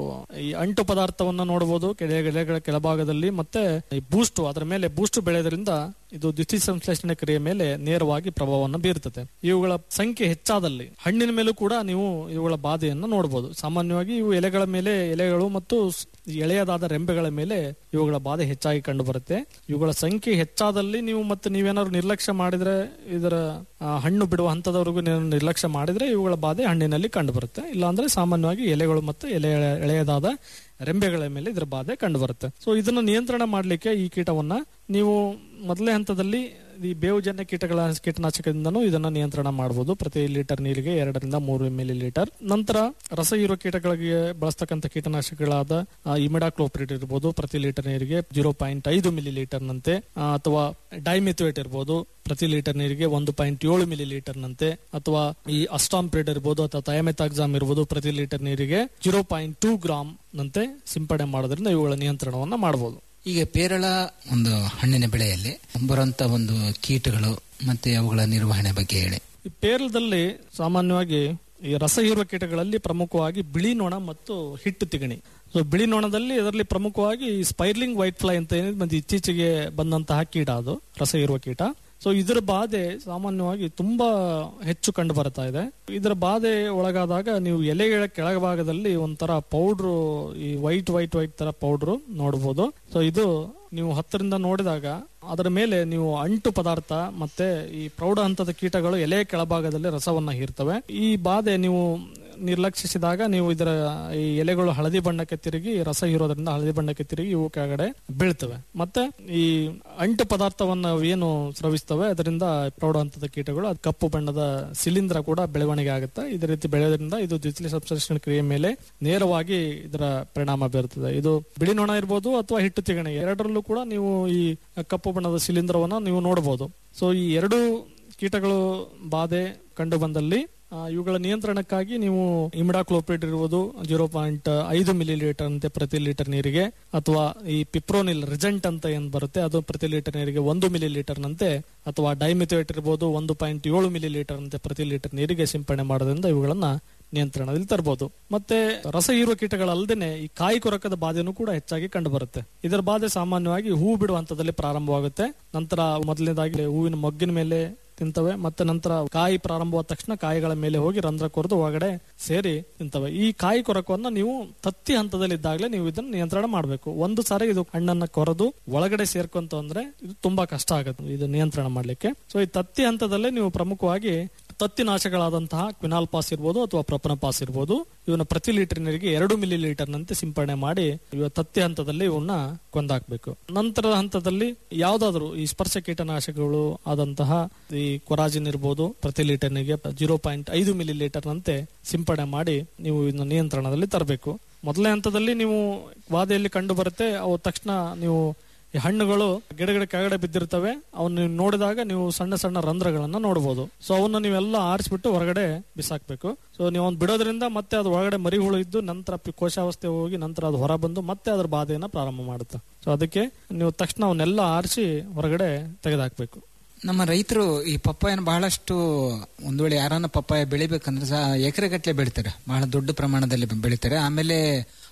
ಈ ಅಂಟು ಪದಾರ್ಥವನ್ನ ನೋಡಬಹುದು ಕೆಳ ಎಲೆಗಳ ಕೆಳಭಾಗದಲ್ಲಿ ಮತ್ತೆ ಈ ಬೂಸ್ಟ್ ಅದರ ಮೇಲೆ ಬೂಸ್ಟ್ ಬೆಳೆಯೋದ್ರಿಂದ ಇದು ದ್ವಿತೀಯ ಸಂಶ್ಲೇಷಣೆ ಕ್ರಿಯೆ ಮೇಲೆ ನೇರವಾಗಿ ಪ್ರಭಾವವನ್ನು ಬೀರುತ್ತದೆ ಇವುಗಳ ಸಂಖ್ಯೆ ಹೆಚ್ಚಾದಲ್ಲಿ ಹಣ್ಣಿನ ಮೇಲೂ ಕೂಡ ನೀವು ಇವುಗಳ ಬಾಧೆಯನ್ನು ನೋಡಬಹುದು ಸಾಮಾನ್ಯವಾಗಿ ಇವು ಎಲೆಗಳ ಮೇಲೆ ಎಲೆಗಳು ಮತ್ತು ಸ್- ಎಳೆಯದಾದ ರೆಂಬೆಗಳ ಮೇಲೆ ಇವುಗಳ ಬಾಧೆ ಹೆಚ್ಚಾಗಿ ಕಂಡು ಬರುತ್ತೆ ಇವುಗಳ ಸಂಖ್ಯೆ ಹೆಚ್ಚಾದಲ್ಲಿ ನೀವು ಮತ್ತೆ ನೀವೇನಾದ್ರು ನಿರ್ಲಕ್ಷ್ಯ ಮಾಡಿದ್ರೆ ಇದರ ಆ, ಹಣ್ಣು ಬಿಡುವ ಹಂತದವರೆಗೂ ನೀವು ನಿರ್ಲಕ್ಷ್ಯ ಮಾಡಿದ್ರೆ ಇವುಗಳ ಬಾಧೆ ಹಣ್ಣಿನಲ್ಲಿ ಕಂಡು ಬರುತ್ತೆ ಇಲ್ಲಾಂದ್ರೆ ಸಾಮಾನ್ಯವಾಗಿ ಎಲೆಗಳು ಮತ್ತು ಎಲೆ ಎಳೆಯದಾದ ರೆಂಬೆಗಳ ಮೇಲೆ ಇದರ ಬಾಧೆ ಕಂಡು ಬರುತ್ತೆ ಸೊ ಇದನ್ನು ನಿಯಂತ್ರಣ ಮಾಡಲಿಕ್ಕೆ ಈ ಕೀಟವನ್ನ ನೀವು ಮೊದಲನೇ ಹಂತದಲ್ಲಿ ಈ ಬೇವುಜನ್ಯ ಕೀಟಗಳ ಕೀಟನಾಶಕದಿಂದನೂ ಇದನ್ನ ನಿಯಂತ್ರಣ ಮಾಡಬಹುದು ಪ್ರತಿ ಲೀಟರ್ ನೀರಿಗೆ ಎರಡರಿಂದ ಮೂರು ಮಿಲಿ ಲೀಟರ್ ನಂತರ ರಸ ಹೀರುವ ಕೀಟಗಳಿಗೆ ಬಳಸ್ತಕ್ಕಂಥ ಕೀಟನಾಶಕಗಳಾದ ಇಮಿಡಾಕ್ಲೋಪ್ರಿಡ್ ಇರಬಹುದು ಪ್ರತಿ ಲೀಟರ್ ನೀರಿಗೆ ಜೀರೋ ಪಾಯಿಂಟ್ ಐದು ಮಿಲಿ ಲೀಟರ್ ನಂತೆ ಆ, ಅಥವಾ ಡೈಮಿಥುವೇಟ್ ಇರಬಹುದು ಪ್ರತಿ ಲೀಟರ್ ನೀರಿಗೆ ಒಂದು ಪಾಯಿಂಟ್ ಏಳು ಮಿಲಿ ಲೀಟರ್ ನಂತೆ ಅಥವಾ ಈ ಅಸ್ಟಾಂಪ್ರಿಡ್ ಇರಬಹುದು ಅಥವಾ ಥಯಾಮೆಥಾಕ್ಸಾಮ್ ಇರಬಹುದು ಪ್ರತಿ ಲೀಟರ್ ನೀರಿಗೆ ಜೀರೋ ಪಾಯಿಂಟ್ ಟೂ ಗ್ರಾಮ್ ನಂತೆ ಸಿಂಪಡಣೆ ಮಾಡೋದ್ರಿಂದ ಇವುಗಳ ನಿಯಂತ್ರಣವನ್ನ ಮಾಡಬಹುದು ಈಗ ಪೇರಳ ಒಂದು ಹಣ್ಣಿನ ಬೆಳೆಯಲ್ಲಿ ಬರುವಂತ ಒಂದು ಕೀಟಗಳು ಮತ್ತೆ ಅವುಗಳ ನಿರ್ವಹಣೆ ಬಗ್ಗೆ ಹೇಳಿ ಈ ಪೇರಲದಲ್ಲಿ ಸಾಮಾನ್ಯವಾಗಿ ಈ ರಸ ಹೀರುವ ಕೀಟಗಳಲ್ಲಿ ಪ್ರಮುಖವಾಗಿ ಬಿಳಿ ನೊಣ ಮತ್ತು ಹಿಟ್ಟು ತಿಗಣಿ ಸೊ ಬಿಳಿ ನೊಣದಲ್ಲಿ ಅದರಲ್ಲಿ ಪ್ರಮುಖವಾಗಿ ಸ್ಪೈರ್ಲಿಂಗ್ ವೈಟ್ ಫ್ಲೈ ಅಂತ ಏನಿದೆ ಮತ್ತೆ ಇತ್ತೀಚೆಗೆ ಬಂದಂತಹ ಕೀಟ ಅದು ರಸ ಹೀರುವ ಕೀಟ ಸೊ ಇದರ ಬಾಧೆ ಸಾಮಾನ್ಯವಾಗಿ ತುಂಬಾ ಹೆಚ್ಚು ಕಂಡು ಬರ್ತಾ ಇದೆ ಇದರ ಬಾಧೆ ಒಳಗಾದಾಗ ನೀವು ಎಲೆಗಳ ಕೆಳಭಾಗದಲ್ಲಿ ಒಂಥರ ಪೌಡ್ರು ಈ ವೈಟ್ ವೈಟ್ ವೈಟ್ ತರ ಪೌಡ್ರು ನೋಡಬಹುದು ಸೊ ಇದು ನೀವು ಹತ್ತರಿಂದ ನೋಡಿದಾಗ ಅದರ ಮೇಲೆ ನೀವು ಅಂಟು ಪದಾರ್ಥ ಮತ್ತೆ ಈ ಪ್ರೌಢ ಹಂತದ ಕೀಟಗಳು ಎಲೆ ಕೆಳಭಾಗದಲ್ಲಿ ರಸವನ್ನ ಹೀರ್ತವೆ ಈ ಬಾಧೆ ನೀವು ನಿರ್ಲಕ್ಷಿಸಿದಾಗ ನೀವು ಇದರ ಈ ಎಲೆಗಳು ಹಳದಿ ಬಣ್ಣಕ್ಕೆ ತಿರುಗಿ ರಸ ಹೀರೋದ್ರಿಂದ ಹಳದಿ ಬಣ್ಣಕ್ಕೆ ತಿರುಗಿ ಇವು ಕೆಳಗಡೆ ಬೀಳ್ತವೆ ಮತ್ತೆ ಈ ಅಂಟು ಪದಾರ್ಥವನ್ನ ಏನು ಸ್ರವಿಸ್ತವೆ ಅದರಿಂದ ಪ್ರೌಢ ಹಂತದ ಕೀಟಗಳು ಅದು ಕಪ್ಪು ಬಣ್ಣದ ಶಿಲೀಂಧ್ರ ಕೂಡ ಬೆಳವಣಿಗೆ ಆಗುತ್ತೆ ಇದೇ ರೀತಿ ಬೆಳೆಯೋದ್ರಿಂದ ಇದು ದ್ವಿತೀಯ ಸಂಶ್ಲೇಷಣೆ ಕ್ರಿಯೆ ಮೇಲೆ ನೇರವಾಗಿ ಇದರ ಪರಿಣಾಮ ಬೀರುತ್ತದೆ ಇದು ಬಿಳಿ ನೊಣ ಇರ್ಬೋದು ಅಥವಾ ಹಿಟ್ಟು ತಿಗಣೆ ಎರಡರಲ್ಲೂ ಕೂಡ ನೀವು ಈ ಕಪ್ಪು ಬಣ್ಣದ ಶಿಲೀಂಧ್ರವನ್ನ ನೀವು ನೋಡಬಹುದು ಸೊ ಈ ಎರಡು ಕೀಟಗಳು ಬಾಧೆ ಕಂಡು ಬಂದಲ್ಲಿ ಆ, ಇವುಗಳ ನಿಯಂತ್ರಣಕ್ಕಾಗಿ ನೀವು ಇಮಿಡಾಕ್ಲೋಪ್ರಿಡ್ ಇರುವುದು ಜೀರೋ ಪಾಯಿಂಟ್ ಐದು ಮಿಲಿ ಲೀಟರ್ ಅಂತೆ ಪ್ರತಿ ಲೀಟರ್ ನೀರಿಗೆ ಅಥವಾ ಈ ಪಿಪ್ರೋನಿಲ್ ರಿಜೆಂಟ್ ಅಂತ ಏನ್ ಬರುತ್ತೆ ಅದು ಪ್ರತಿ ಲೀಟರ್ ನೀರಿಗೆ ಒಂದು ಮಿಲಿ ಲೀಟರ್ ನಂತೆ ಅಥವಾ ಡೈಮಿಥೋಯೇಟ್ ಇರಬಹುದು ಒಂದು ಪಾಯಿಂಟ್ ಏಳು ಮಿಲಿ ಲೀಟರ್ ಅಂತೆ ಪ್ರತಿ ಲೀಟರ್ ನೀರಿಗೆ ಸಿಂಪಡಣೆ ಮಾಡೋದ್ರಿಂದ ಇವುಗಳನ್ನ ನಿಯಂತ್ರಣದಲ್ಲಿ ತರಬಹುದು ಮತ್ತೆ ರಸ ಹೀರುವ ಕೀಟಗಳಲ್ಲದೆ ಈ ಕಾಯಿ ಕೊರಕದ ಬಾಧೆನೂ ಕೂಡ ಹೆಚ್ಚಾಗಿ ಕಂಡು ಬರುತ್ತೆ ಇದರ ಬಾಧೆ ಸಾಮಾನ್ಯವಾಗಿ ಹೂ ಬಿಡುವ ಹಂತದಲ್ಲಿ ಪ್ರಾರಂಭವಾಗುತ್ತೆ ನಂತರ ಮೊದಲನೇದಾಗಿ ಹೂವಿನ ಮೊಗ್ಗಿನ ಮೇಲೆ ತಿಂತವೆ ಮತ್ತೆ ನಂತರ ಕಾಯಿ ಪ್ರಾರಂಭವಾದ ತಕ್ಷಣ ಕಾಯಿಗಳ ಮೇಲೆ ಹೋಗಿ ರಂಧ್ರ ಕೊರೆದು ಒಳಗಡೆ ಸೇರಿ ತಿಂತವೆ ಈ ಕಾಯಿ ಕೊರಕವನ್ನ ನೀವು ತತ್ತಿ ಹಂತದಲ್ಲಿ ಇದ್ದಾಗಲೇ ನೀವು ಇದನ್ನ ನಿಯಂತ್ರಣ ಮಾಡಬೇಕು ಒಂದು ಸಾರಿ ಇದು ಹಣ್ಣನ್ನ ಕೊರೆದು ಒಳಗಡೆ ಸೇರ್ಕೊಂತ ಅಂದ್ರೆ ಇದು ತುಂಬಾ ಕಷ್ಟ ಆಗುತ್ತೆ ಇದು ನಿಯಂತ್ರಣ ಮಾಡ್ಲಿಕ್ಕೆ ಸೊ ಈ ತತ್ತಿ ಹಂತದಲ್ಲೇ ನೀವು ಪ್ರಮುಖವಾಗಿ ತತ್ತಿನಾಶಗಳಾದಂತಹ ಕ್ವಿನಾಲ್ ಪಾಸ್ ಇರ್ಬೋದು ಅಥವಾ ಪ್ರೊಪನ ಪಾಸ್ ಇರ್ಬೋದು ಇವನ್ನ ಪ್ರತಿ ಲೀಟರ್ ನೀರಿಗೆ ಎರಡು ಮಿಲಿ ಲೀಟರ್ ನಂತೆ ಸಿಂಪಡಣೆ ಮಾಡಿ ಇವ ತತ್ತಿ ಹಂತದಲ್ಲಿ ಇವನ್ನ ಕೊಂದಾಕ್ಬೇಕು ನಂತರದ ಹಂತದಲ್ಲಿ ಯಾವ್ದಾದ್ರು ಈ ಸ್ಪರ್ಶ ಕೀಟನಾಶಕಗಳು ಆದಂತಹ ಈ ಕೊರಾಜಿನ್ ಇರ್ಬೋದು ಪ್ರತಿ ಲೀಟರ್ ನೀರಿಗೆ ಜೀರೋ ಪಾಯಿಂಟ್ ಐದು ಮಿಲಿ ಲೀಟರ್ ನಂತೆ ಸಿಂಪಡಣೆ ಮಾಡಿ ನೀವು ಇದನ್ನ ನಿಯಂತ್ರಣದಲ್ಲಿ ತರಬೇಕು ಮೊದಲನೇ ಹಂತದಲ್ಲಿ ನೀವು ಬಾಧೆಯಲ್ಲಿ ಕಂಡು ಬರುತ್ತೆ ಅವು ತಕ್ಷಣ ನೀವು ಈ ಹಣ್ಣುಗಳು ಗಿಡಗಳ ಕೆಳಗಡೆ ಬಿದ್ದಿರ್ತವೆ ಅವನ್ನ ನೀವು ನೋಡಿದಾಗ ನೀವು ಸಣ್ಣ ಸಣ್ಣ ರಂಧ್ರಗಳನ್ನ ನೋಡಬಹುದು ಸೊ ಅವನ್ನ ನೀವೆಲ್ಲ ಆರಿಸ್ಬಿಟ್ಟು ಹೊರಗಡೆ ಬಿಸಾಕ್ಬೇಕು ಸೊ ನೀವು ಅವ್ನು ಬಿಡೋದ್ರಿಂದ ಮತ್ತೆ ಅದು ಒಳಗಡೆ ಮರಿ ಹುಳು ಇದ್ದು ನಂತರ ಪಿ- ಕೋಶಾವಸ್ಥೆ ಹೋಗಿ ನಂತರ ಅದು ಹೊರ ಬಂದು ಮತ್ತೆ ಅದ್ರ ಬಾಧೆಯನ್ನ ಪ್ರಾರಂಭ ಮಾಡುತ್ತೆ ಸೊ ಅದಕ್ಕೆ ನೀವು ತಕ್ಷಣ ಅವನ್ನೆಲ್ಲ ಆರಿಸಿ ಹೊರಗಡೆ ತೆಗೆದಾಕ್ಬೇಕು ನಮ್ಮ ರೈತರು ಈ ಪಪ್ಪಾಯನ ಬಹಳಷ್ಟು ಒಂದ್ ವೇಳೆ ಯಾರನ್ನ ಪಪ್ಪಾಯ ಬೆಳಿಬೇಕಂದ್ರೆ ಸಹ ಎಕರೆಗಟ್ಟಲೆ ಬೆಳಿತಾರೆ ಬಹಳ ದೊಡ್ಡ ಪ್ರಮಾಣದಲ್ಲಿ ಬೆಳಿತಾರೆ ಆಮೇಲೆ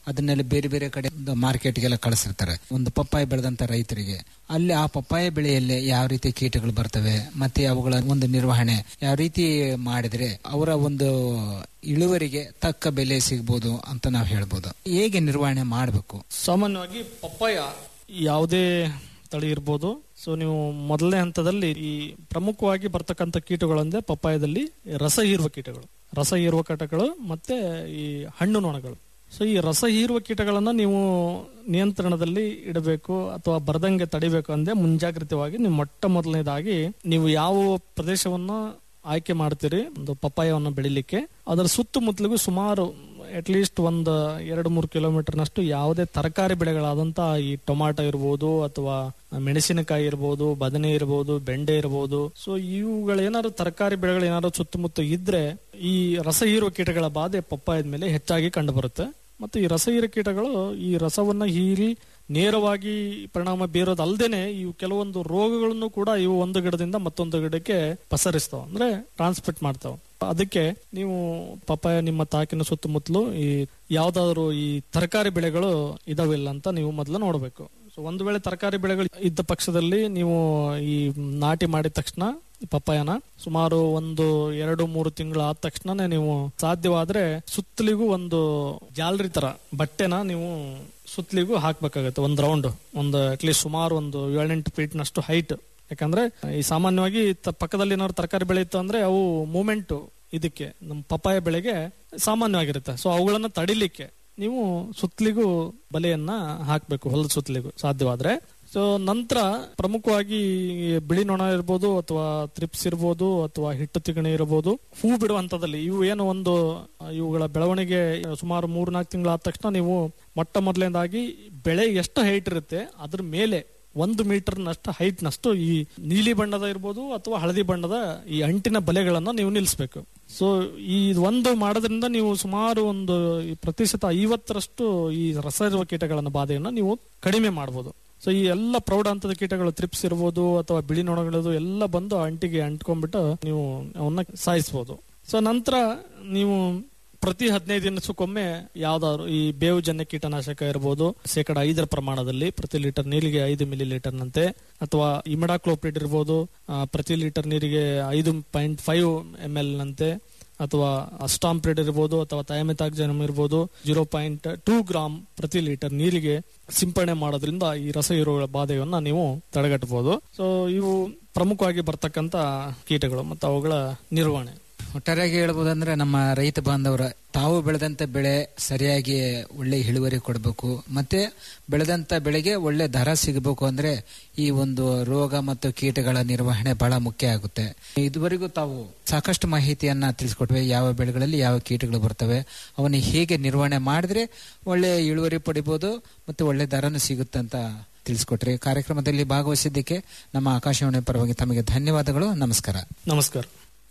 ಅದನ್ನೆಲ್ಲ ಬೇರೆ ಬೇರೆ ಕಡೆ ಮಾರ್ಕೆಟ್ಗೆಲ್ಲ ಕಳಿಸಿರ್ತಾರೆ ಒಂದು ಪಪ್ಪಾಯ ಬೆಳೆದಂತ ರೈತರಿಗೆ ಅಲ್ಲಿ ಆ ಪಪ್ಪಾಯ ಬೆಳೆಯಲ್ಲಿ ಯಾವ ರೀತಿ ಕೀಟಗಳು ಬರ್ತವೆ ಮತ್ತೆ ಅವುಗಳ ಒಂದು ನಿರ್ವಹಣೆ ಯಾವ ರೀತಿ ಮಾಡಿದ್ರೆ ಅವರ ಒಂದು ಇಳುವರಿಗೆ ತಕ್ಕ ಬೆಲೆ ಸಿಗ್ಬೋದು ಅಂತ ನಾವು ಹೇಳ್ಬೋದು ಹೇಗೆ ನಿರ್ವಹಣೆ ಮಾಡಬೇಕು ಸಾಮಾನ್ಯವಾಗಿ ಪಪ್ಪಾಯ ಯಾವುದೇ ತಳಿ ಇರ್ಬೋದು ಸೊ ನೀವು ಮೊದಲನೇ ಹಂತದಲ್ಲಿ ಈ ಪ್ರಮುಖವಾಗಿ ಬರ್ತಕ್ಕಂಥ ಕೀಟಗಳಂದ್ರೆ ಪಪ್ಪಾಯದಲ್ಲಿ ರಸ ಹೀರುವ ಕೀಟಗಳು ರಸ ಹೀರುವ ಕೀಟಗಳು ಮತ್ತೆ ಈ ಹಣ್ಣು ನೊಣಗಳು ಸೊ ಈ ರಸ ಹೀರುವ ಕೀಟಗಳನ್ನ ನೀವು ನಿಯಂತ್ರಣದಲ್ಲಿ ಇಡಬೇಕು ಅಥವಾ ಬರದಂಗೆ ತಡಿಬೇಕು ಅಂದ್ರೆ ಮುಂಜಾಗ್ರತವಾಗಿ ನೀವು ಮೊಟ್ಟ ಮೊದಲನೇದಾಗಿ ನೀವು ಯಾವ ಪ್ರದೇಶವನ್ನ ಆಯ್ಕೆ ಮಾಡ್ತೀರಿ ಒಂದು ಪಪ್ಪಾಯವನ್ನು ಬೆಳಿಲಿಕ್ಕೆ ಅದರ ಸುತ್ತಮುತ್ತಲಿಗೂ ಸುಮಾರು ಅಟ್ ಲೀಸ್ಟ್ ಒಂದು ಎರಡು ಮೂರು ಕಿಲೋಮೀಟರ್ನಷ್ಟು ಯಾವುದೇ ತರಕಾರಿ ಬೆಳೆಗಳಾದಂತ ಈ ಟೊಮಾಟೊ ಇರ್ಬೋದು ಅಥವಾ ಮೆಣಸಿನಕಾಯಿ ಇರ್ಬೋದು ಬದನೆ ಇರ್ಬೋದು ಬೆಂಡೆ ಇರ್ಬೋದು ಸೊ ಇವುಗಳೇನಾದ್ರು ತರಕಾರಿ ಬೆಳೆಗಳು ಏನಾದ್ರು ಸುತ್ತಮುತ್ತ ಇದ್ರೆ ಈ ರಸ ಹೀರುವ ಕೀಟಗಳ ಬಾಧೆ ಪಪ್ಪಾಯದ ಮೇಲೆ ಹೆಚ್ಚಾಗಿ ಕಂಡು ಬರುತ್ತೆ ಮತ್ತು ಈ ರಸ ಹೀರೋ ಕೀಟಗಳು ಈ ರಸವನ್ನ ಹೀರಿ ನೇರವಾಗಿ ಪರಿಣಾಮ ಬೀರೋದಲ್ದೇನೆ ಇವು ಕೆಲವೊಂದು ರೋಗಗಳನ್ನು ಕೂಡ ಇವು ಒಂದು ಗಿಡದಿಂದ ಮತ್ತೊಂದು ಗಿಡಕ್ಕೆ ಪಸರಿಸ್ತಾವ ಅಂದ್ರೆ ಟ್ರಾನ್ಸ್ಮಿಟ್ ಮಾಡ್ತಾವ ಅದಕ್ಕೆ ನೀವು ಪಪ್ಪಾಯ ನಿಮ್ಮ ತಾಕಿನ ಸುತ್ತಮುತ್ತಲು ಈ ಯಾವ್ದಾದ್ರು ಈ ತರಕಾರಿ ಬೆಳೆಗಳು ಇದಾವಿಲ್ಲ ಅಂತ ನೀವು ಮೊದಲು ನೋಡಬೇಕು ಸೊ ಒಂದು ವೇಳೆ ತರಕಾರಿ ಬೆಳೆಗಳು ಇದ್ದ ಪಕ್ಷದಲ್ಲಿ ನೀವು ಈ ನಾಟಿ ಮಾಡಿದ ತಕ್ಷಣ ಈ ಪಪ್ಪಾಯನ ಸುಮಾರು ಒಂದು ಎರಡು ಮೂರು ತಿಂಗಳು ಆದ ತಕ್ಷಣನೇ ನೀವು ಸಾಧ್ಯವಾದ್ರೆ ಸುತ್ತಲಿಗೂ ಒಂದು ಜಾಲರಿ ತರ ಬಟ್ಟೆನ ನೀವು ಸುತ್ತಲಿಗೂ ಹಾಕ್ಬೇಕಾಗತ್ತೆ ಒಂದು ರೌಂಡ್ ಒಂದು ಅಟ್ಲೀಸ್ಟ್ ಸುಮಾರು ಒಂದು ಏಳೆಂಟು ಫೀಟ್ ನಷ್ಟು ಹೈಟ್ ಯಾಕಂದ್ರೆ ಈ ಸಾಮಾನ್ಯವಾಗಿ ತ- ಪಕ್ಕದಲ್ಲಿ ಏನಾದ್ರು ತರಕಾರಿ ಬೆಳೆ ಇತ್ತು ಅಂದ್ರೆ ಅವು ಮೂಮೆಂಟ್ ಇದಕ್ಕೆ ನಮ್ಮ ಪಪ್ಪಾಯ ಬೆಳೆಗೆ ಸಾಮಾನ್ಯವಾಗಿರುತ್ತೆ ಸೊ ಅವುಗಳನ್ನ ತಡಿಲಿಕ್ಕೆ ನೀವು ಸುತ್ತಲಿಗೂ ಬಲೆಯನ್ನ ಹಾಕ್ಬೇಕು ಹೊಲದ ಸುತ್ತಲಿಗೂ ಸಾಧ್ಯವಾದ್ರೆ ಸೊ ನಂತರ ಪ್ರಮುಖವಾಗಿ ಈ ಬಿಳಿ ನೊಣ ಇರ್ಬೋದು ಅಥವಾ ತ್ರಿಪ್ಸ್ ಇರ್ಬೋದು ಅಥವಾ ಹಿಟ್ಟು ತಿಗಣೆ ಇರ್ಬೋದು ಹೂ ಬಿಡುವ ಹಂತದಲ್ಲಿ ಇವು ಏನು ಒಂದು ಆ, ಇವುಗಳ ಬೆಳವಣಿಗೆ ಸುಮಾರು ಮೂರ್ ನಾಲ್ಕು ತಿಂಗಳಾದ ತಕ್ಷಣ ನೀವು ಮೊಟ್ಟ ಮೊದಲನೇದಾಗಿ ಬೆಳೆ ಎಷ್ಟು ಹೈಟ್ ಇರುತ್ತೆ ಅದ್ರ ಮೇಲೆ ಒಂದು ಮೀಟರ್ ನಷ್ಟು ಹೈಟ್ ನಷ್ಟು ಈ ನೀಲಿ ಬಣ್ಣದ ಇರ್ಬೋದು ಅಥವಾ ಹಳದಿ ಬಣ್ಣದ ಈ ಅಂಟಿನ ಬಲೆಗಳನ್ನ ನೀವು ನಿಲ್ಲಿಸಬೇಕು ಸೊ ಈ ಒಂದು ಮಾಡೋದ್ರಿಂದ ನೀವು ಸುಮಾರು ಒಂದು ಈ ಪ್ರತಿಶತ ಐವತ್ತರಷ್ಟು ಈ ರಸ ಇರುವ ಕೀಟಗಳನ್ನ ಬಾಧೆಯನ್ನ ನೀವು ಕಡಿಮೆ ಮಾಡಬಹುದು ಸೊ ಈ ಎಲ್ಲ ಪ್ರೌಢ ಹಂತದ ಕೀಟಗಳು ತ್ರಿಪ್ಸ್ ಇರ್ಬೋದು ಅಥವಾ ಬಿಳಿ ನೊಣಗಳದು ಎಲ್ಲ ಬಂದು ಅಂಟಿಗೆ ಅಂಟ್ಕೊಂಡ್ಬಿಟ್ಟು ನೀವು ಅವನ್ನ ಸಾಯಿಸ್ಬೋದು ಸೊ ನಂತರ ನೀವು ಪ್ರತಿ ಹದಿನೈದು ದಿನಕ್ಕೊಮ್ಮೆ ಯಾವ್ದಾದ್ರು ಈ ಬೇವು ಜನ್ಯ ಕೀಟನಾಶಕ ಇರಬಹುದು ಶೇಕಡ ಐದರ ಪ್ರಮಾಣದಲ್ಲಿ ಪ್ರತಿ ಲೀಟರ್ ನೀರಿಗೆ ಐದು ಮಿಲಿ ಲೀಟರ್ ನಂತೆ ಅಥವಾ ಇಮಿಡಾಕ್ಲೋಪ್ರಿಡ್ ಇರ್ಬೋದು ಆ, ಪ್ರತಿ ಲೀಟರ್ ನೀರಿಗೆ ಐದು ಪಾಯಿಂಟ್ ಫೈವ್ ಎಂ ಎಲ್ ನಂತೆ ಅಥವಾ ಅಸ್ಟಾಂಪ್ರಿಡ್ ಇರ್ಬೋದು ಅಥವಾ ಥಯಾಮೆಥಾಕ್ಸಮ್ ಇರ್ಬೋದು ಜೀರೋ ಪಾಯಿಂಟ್ ಟೂ ಗ್ರಾಮ್ ಪ್ರತಿ ಲೀಟರ್ ನೀರಿಗೆ ಸಿಂಪಡಣೆ ಮಾಡೋದ್ರಿಂದ ಈ ರಸ ಇರುವ ಬಾಧೆಯನ್ನ ನೀವು ತಡೆಗಟ್ಟಬಹುದು ಸೊ ಇವು ಪ್ರಮುಖವಾಗಿ ಬರ್ತಕ್ಕಂತ ಕೀಟಗಳು ಮತ್ತು ಅವುಗಳ ನಿರ್ವಹಣೆ ಒಟ್ಟಾರೆಯಾಗಿ ಹೇಳ್ಬೋದಂದ್ರೆ ನಮ್ಮ ರೈತ ಬಾಂಧವರ ತಾವು ಬೆಳೆದಂತ ಬೆಳೆ ಸರಿಯಾಗಿ ಒಳ್ಳೆ ಇಳುವರಿ ಕೊಡಬೇಕು ಮತ್ತೆ ಬೆಳೆದಂತ ಬೆಳೆಗೆ ಒಳ್ಳೆ ದರ ಸಿಗಬೇಕು ಅಂದ್ರೆ ಈ ಒಂದು ರೋಗ ಮತ್ತು ಕೀಟಗಳ ನಿರ್ವಹಣೆ ಬಹಳ ಮುಖ್ಯ ಆಗುತ್ತೆ ಇದುವರೆಗೂ ತಾವು ಸಾಕಷ್ಟು ಮಾಹಿತಿಯನ್ನ ತಿಳಿಸ್ಕೊಟ್ವೆ ಯಾವ ಬೆಳೆಗಳಲ್ಲಿ ಯಾವ ಕೀಟಗಳು ಬರ್ತವೆ ಅವನ್ನ ಹೇಗೆ ನಿರ್ವಹಣೆ ಮಾಡಿದ್ರೆ ಒಳ್ಳೆ ಇಳುವರಿ ಪಡಿಬೋದು ಮತ್ತೆ ಒಳ್ಳೆ ದರನು ಸಿಗುತ್ತೆ ಅಂತ ತಿಳಿಸ್ಕೊಟ್ರಿ ಕಾರ್ಯಕ್ರಮದಲ್ಲಿ ಭಾಗವಹಿಸಿದ್ದಕ್ಕೆ ನಮ್ಮ ಆಕಾಶವಾಣಿ ಪರವಾಗಿ ತಮಗೆ ಧನ್ಯವಾದಗಳು ನಮಸ್ಕಾರ ನಮಸ್ಕಾರ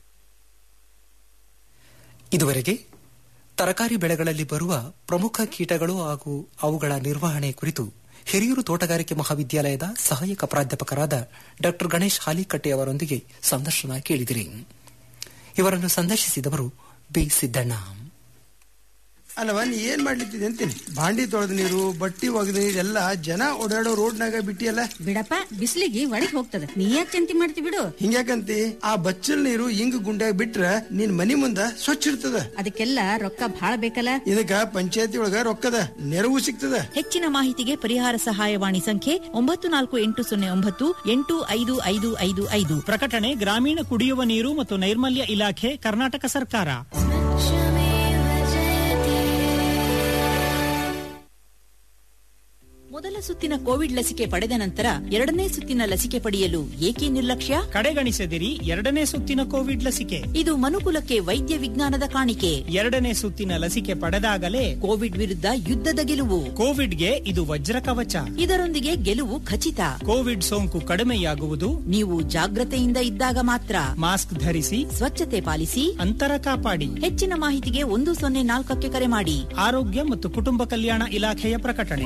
ಇದುವರೆಗೆ ತರಕಾರಿ ಬೆಳೆಗಳಲ್ಲಿ ಬರುವ ಪ್ರಮುಖ ಕೀಟಗಳು ಹಾಗೂ ಅವುಗಳ ನಿರ್ವಹಣೆ ಕುರಿತು ಹಿರಿಯೂರು ತೋಟಗಾರಿಕೆ ಮಹಾವಿದ್ಯಾಲಯದ ಸಹಾಯಕ ಪ್ರಾಧ್ಯಾಪಕರಾದ ಡಾ ಗಣೇಶ್ ಹಾಲಿಕಟ್ಟೆ ಅವರೊಂದಿಗೆ ಸಂದರ್ಶನ ಕೇಳಿದಿರಿ ಇವರನ್ನು ಸಂದರ್ಶಿಸಿದವರು ಬಿ ಸಿದ್ದಣ್ಣ ಅಲ್ಲವ ನೀ ಏನ್ ಮಾಡ್ಲಿತ್ತಿದೆ ಅಂತೀನಿ ಬಾಂಡಿ ತೊಳೆದ ನೀರು ಬಟ್ಟಿ ಒಗೆದ ನೀರು ಎಲ್ಲ ಜನ ಓಡಾಡೋ ರೋಡ್ನಾಗ ಬಿಟ್ಟಿಯಲ್ಲ ಬಿಡಪ್ಪ ಬಿಸಿಲಿಗೆ ಒಳಗ್ ಹೋಗ್ತದ ನೀ ಯಾಕೆ ಚಿಂತೆ ಮಾಡ್ತಿ ಬಿಡು ಹಿಂಗ್ಯಾಕಂತಿ ಆ ಬಚ್ಚಲ್ ನೀರು ಹಿಂಗ್ ಗುಂಡ್ಯಾಗ ಬಿಟ್ರ ನಿನ್ ಮನಿ ಮುಂದ ಸ್ವಚ್ಛ ಇರ್ತದ ಅದಕ್ಕೆಲ್ಲ ರೊಕ್ಕ ಭಾಳ ಬೇಕಲ್ಲ ಇದಕ್ಕ ಪಂಚಾಯತಿ ಒಳಗ ರೊಕ್ಕದ ನೆರವು ಸಿಗ್ತದ ಹೆಚ್ಚಿನ ಮಾಹಿತಿಗೆ ಪರಿಹಾರ ಸಹಾಯವಾಣಿ ಸಂಖ್ಯೆ ಒಂಬತ್ತು ನಾಲ್ಕು ಎಂಟು ಸೊನ್ನೆ ಒಂಬತ್ತು ಎಂಟು ಐದು ಐದು ಐದು ಐದು ಪ್ರಕಟಣೆ ಗ್ರಾಮೀಣ ಕುಡಿಯುವ ನೀರು ಮತ್ತು ನೈರ್ಮಲ್ಯ ಇಲಾಖೆ ಕರ್ನಾಟಕ ಸರ್ಕಾರ ಮೊದಲ ಸುತ್ತಿನ ಕೋವಿಡ್ ಲಸಿಕೆ ಪಡೆದ ನಂತರ ಎರಡನೇ ಸುತ್ತಿನ ಲಸಿಕೆ ಪಡೆಯಲು ಏಕೆ ನಿರ್ಲಕ್ಷ್ಯ ಕಡೆಗಣಿಸದಿರಿ ಎರಡನೇ ಸುತ್ತಿನ ಕೋವಿಡ್ ಲಸಿಕೆ ಇದು ಮನುಕುಲಕ್ಕೆ ವೈದ್ಯ ವಿಜ್ಞಾನದ ಕಾಣಿಕೆ ಎರಡನೇ ಸುತ್ತಿನ ಲಸಿಕೆ ಪಡೆದಾಗಲೇ ಕೋವಿಡ್ ವಿರುದ್ಧ ಯುದ್ಧದ ಗೆಲುವು ಕೋವಿಡ್ಗೆ ಇದು ವಜ್ರ ಕವಚ ಇದರೊಂದಿಗೆ ಗೆಲುವು ಖಚಿತ ಕೋವಿಡ್ ಸೋಂಕು ಕಡಿಮೆಯಾಗುವುದು ನೀವು ಜಾಗ್ರತೆಯಿಂದ ಇದ್ದಾಗ ಮಾತ್ರ ಮಾಸ್ಕ್ ಧರಿಸಿ ಸ್ವಚ್ಛತೆ ಪಾಲಿಸಿ ಅಂತರ ಕಾಪಾಡಿ ಹೆಚ್ಚಿನ ಮಾಹಿತಿಗೆ ಒಂದು ಸೊನ್ನೆ ನಾಲ್ಕಕ್ಕೆ ಕರೆ ಮಾಡಿ ಆರೋಗ್ಯ ಮತ್ತು ಕುಟುಂಬ ಕಲ್ಯಾಣ ಇಲಾಖೆಯ ಪ್ರಕಟಣೆ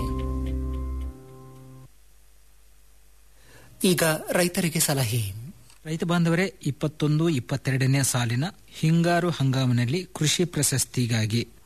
ಈಗ ರೈತರಿಗೆ ಸಲಹೆ ರೈತ ಬಾಂಧವರೇ ಇಪ್ಪತ್ತೊಂದು ಇಪ್ಪತ್ತೆರಡನೇ ಸಾಲಿನ ಹಿಂಗಾರು ಹಂಗಾಮಿನಲ್ಲಿ ಕೃಷಿ ಪ್ರಶಸ್ತಿಗಾಗಿ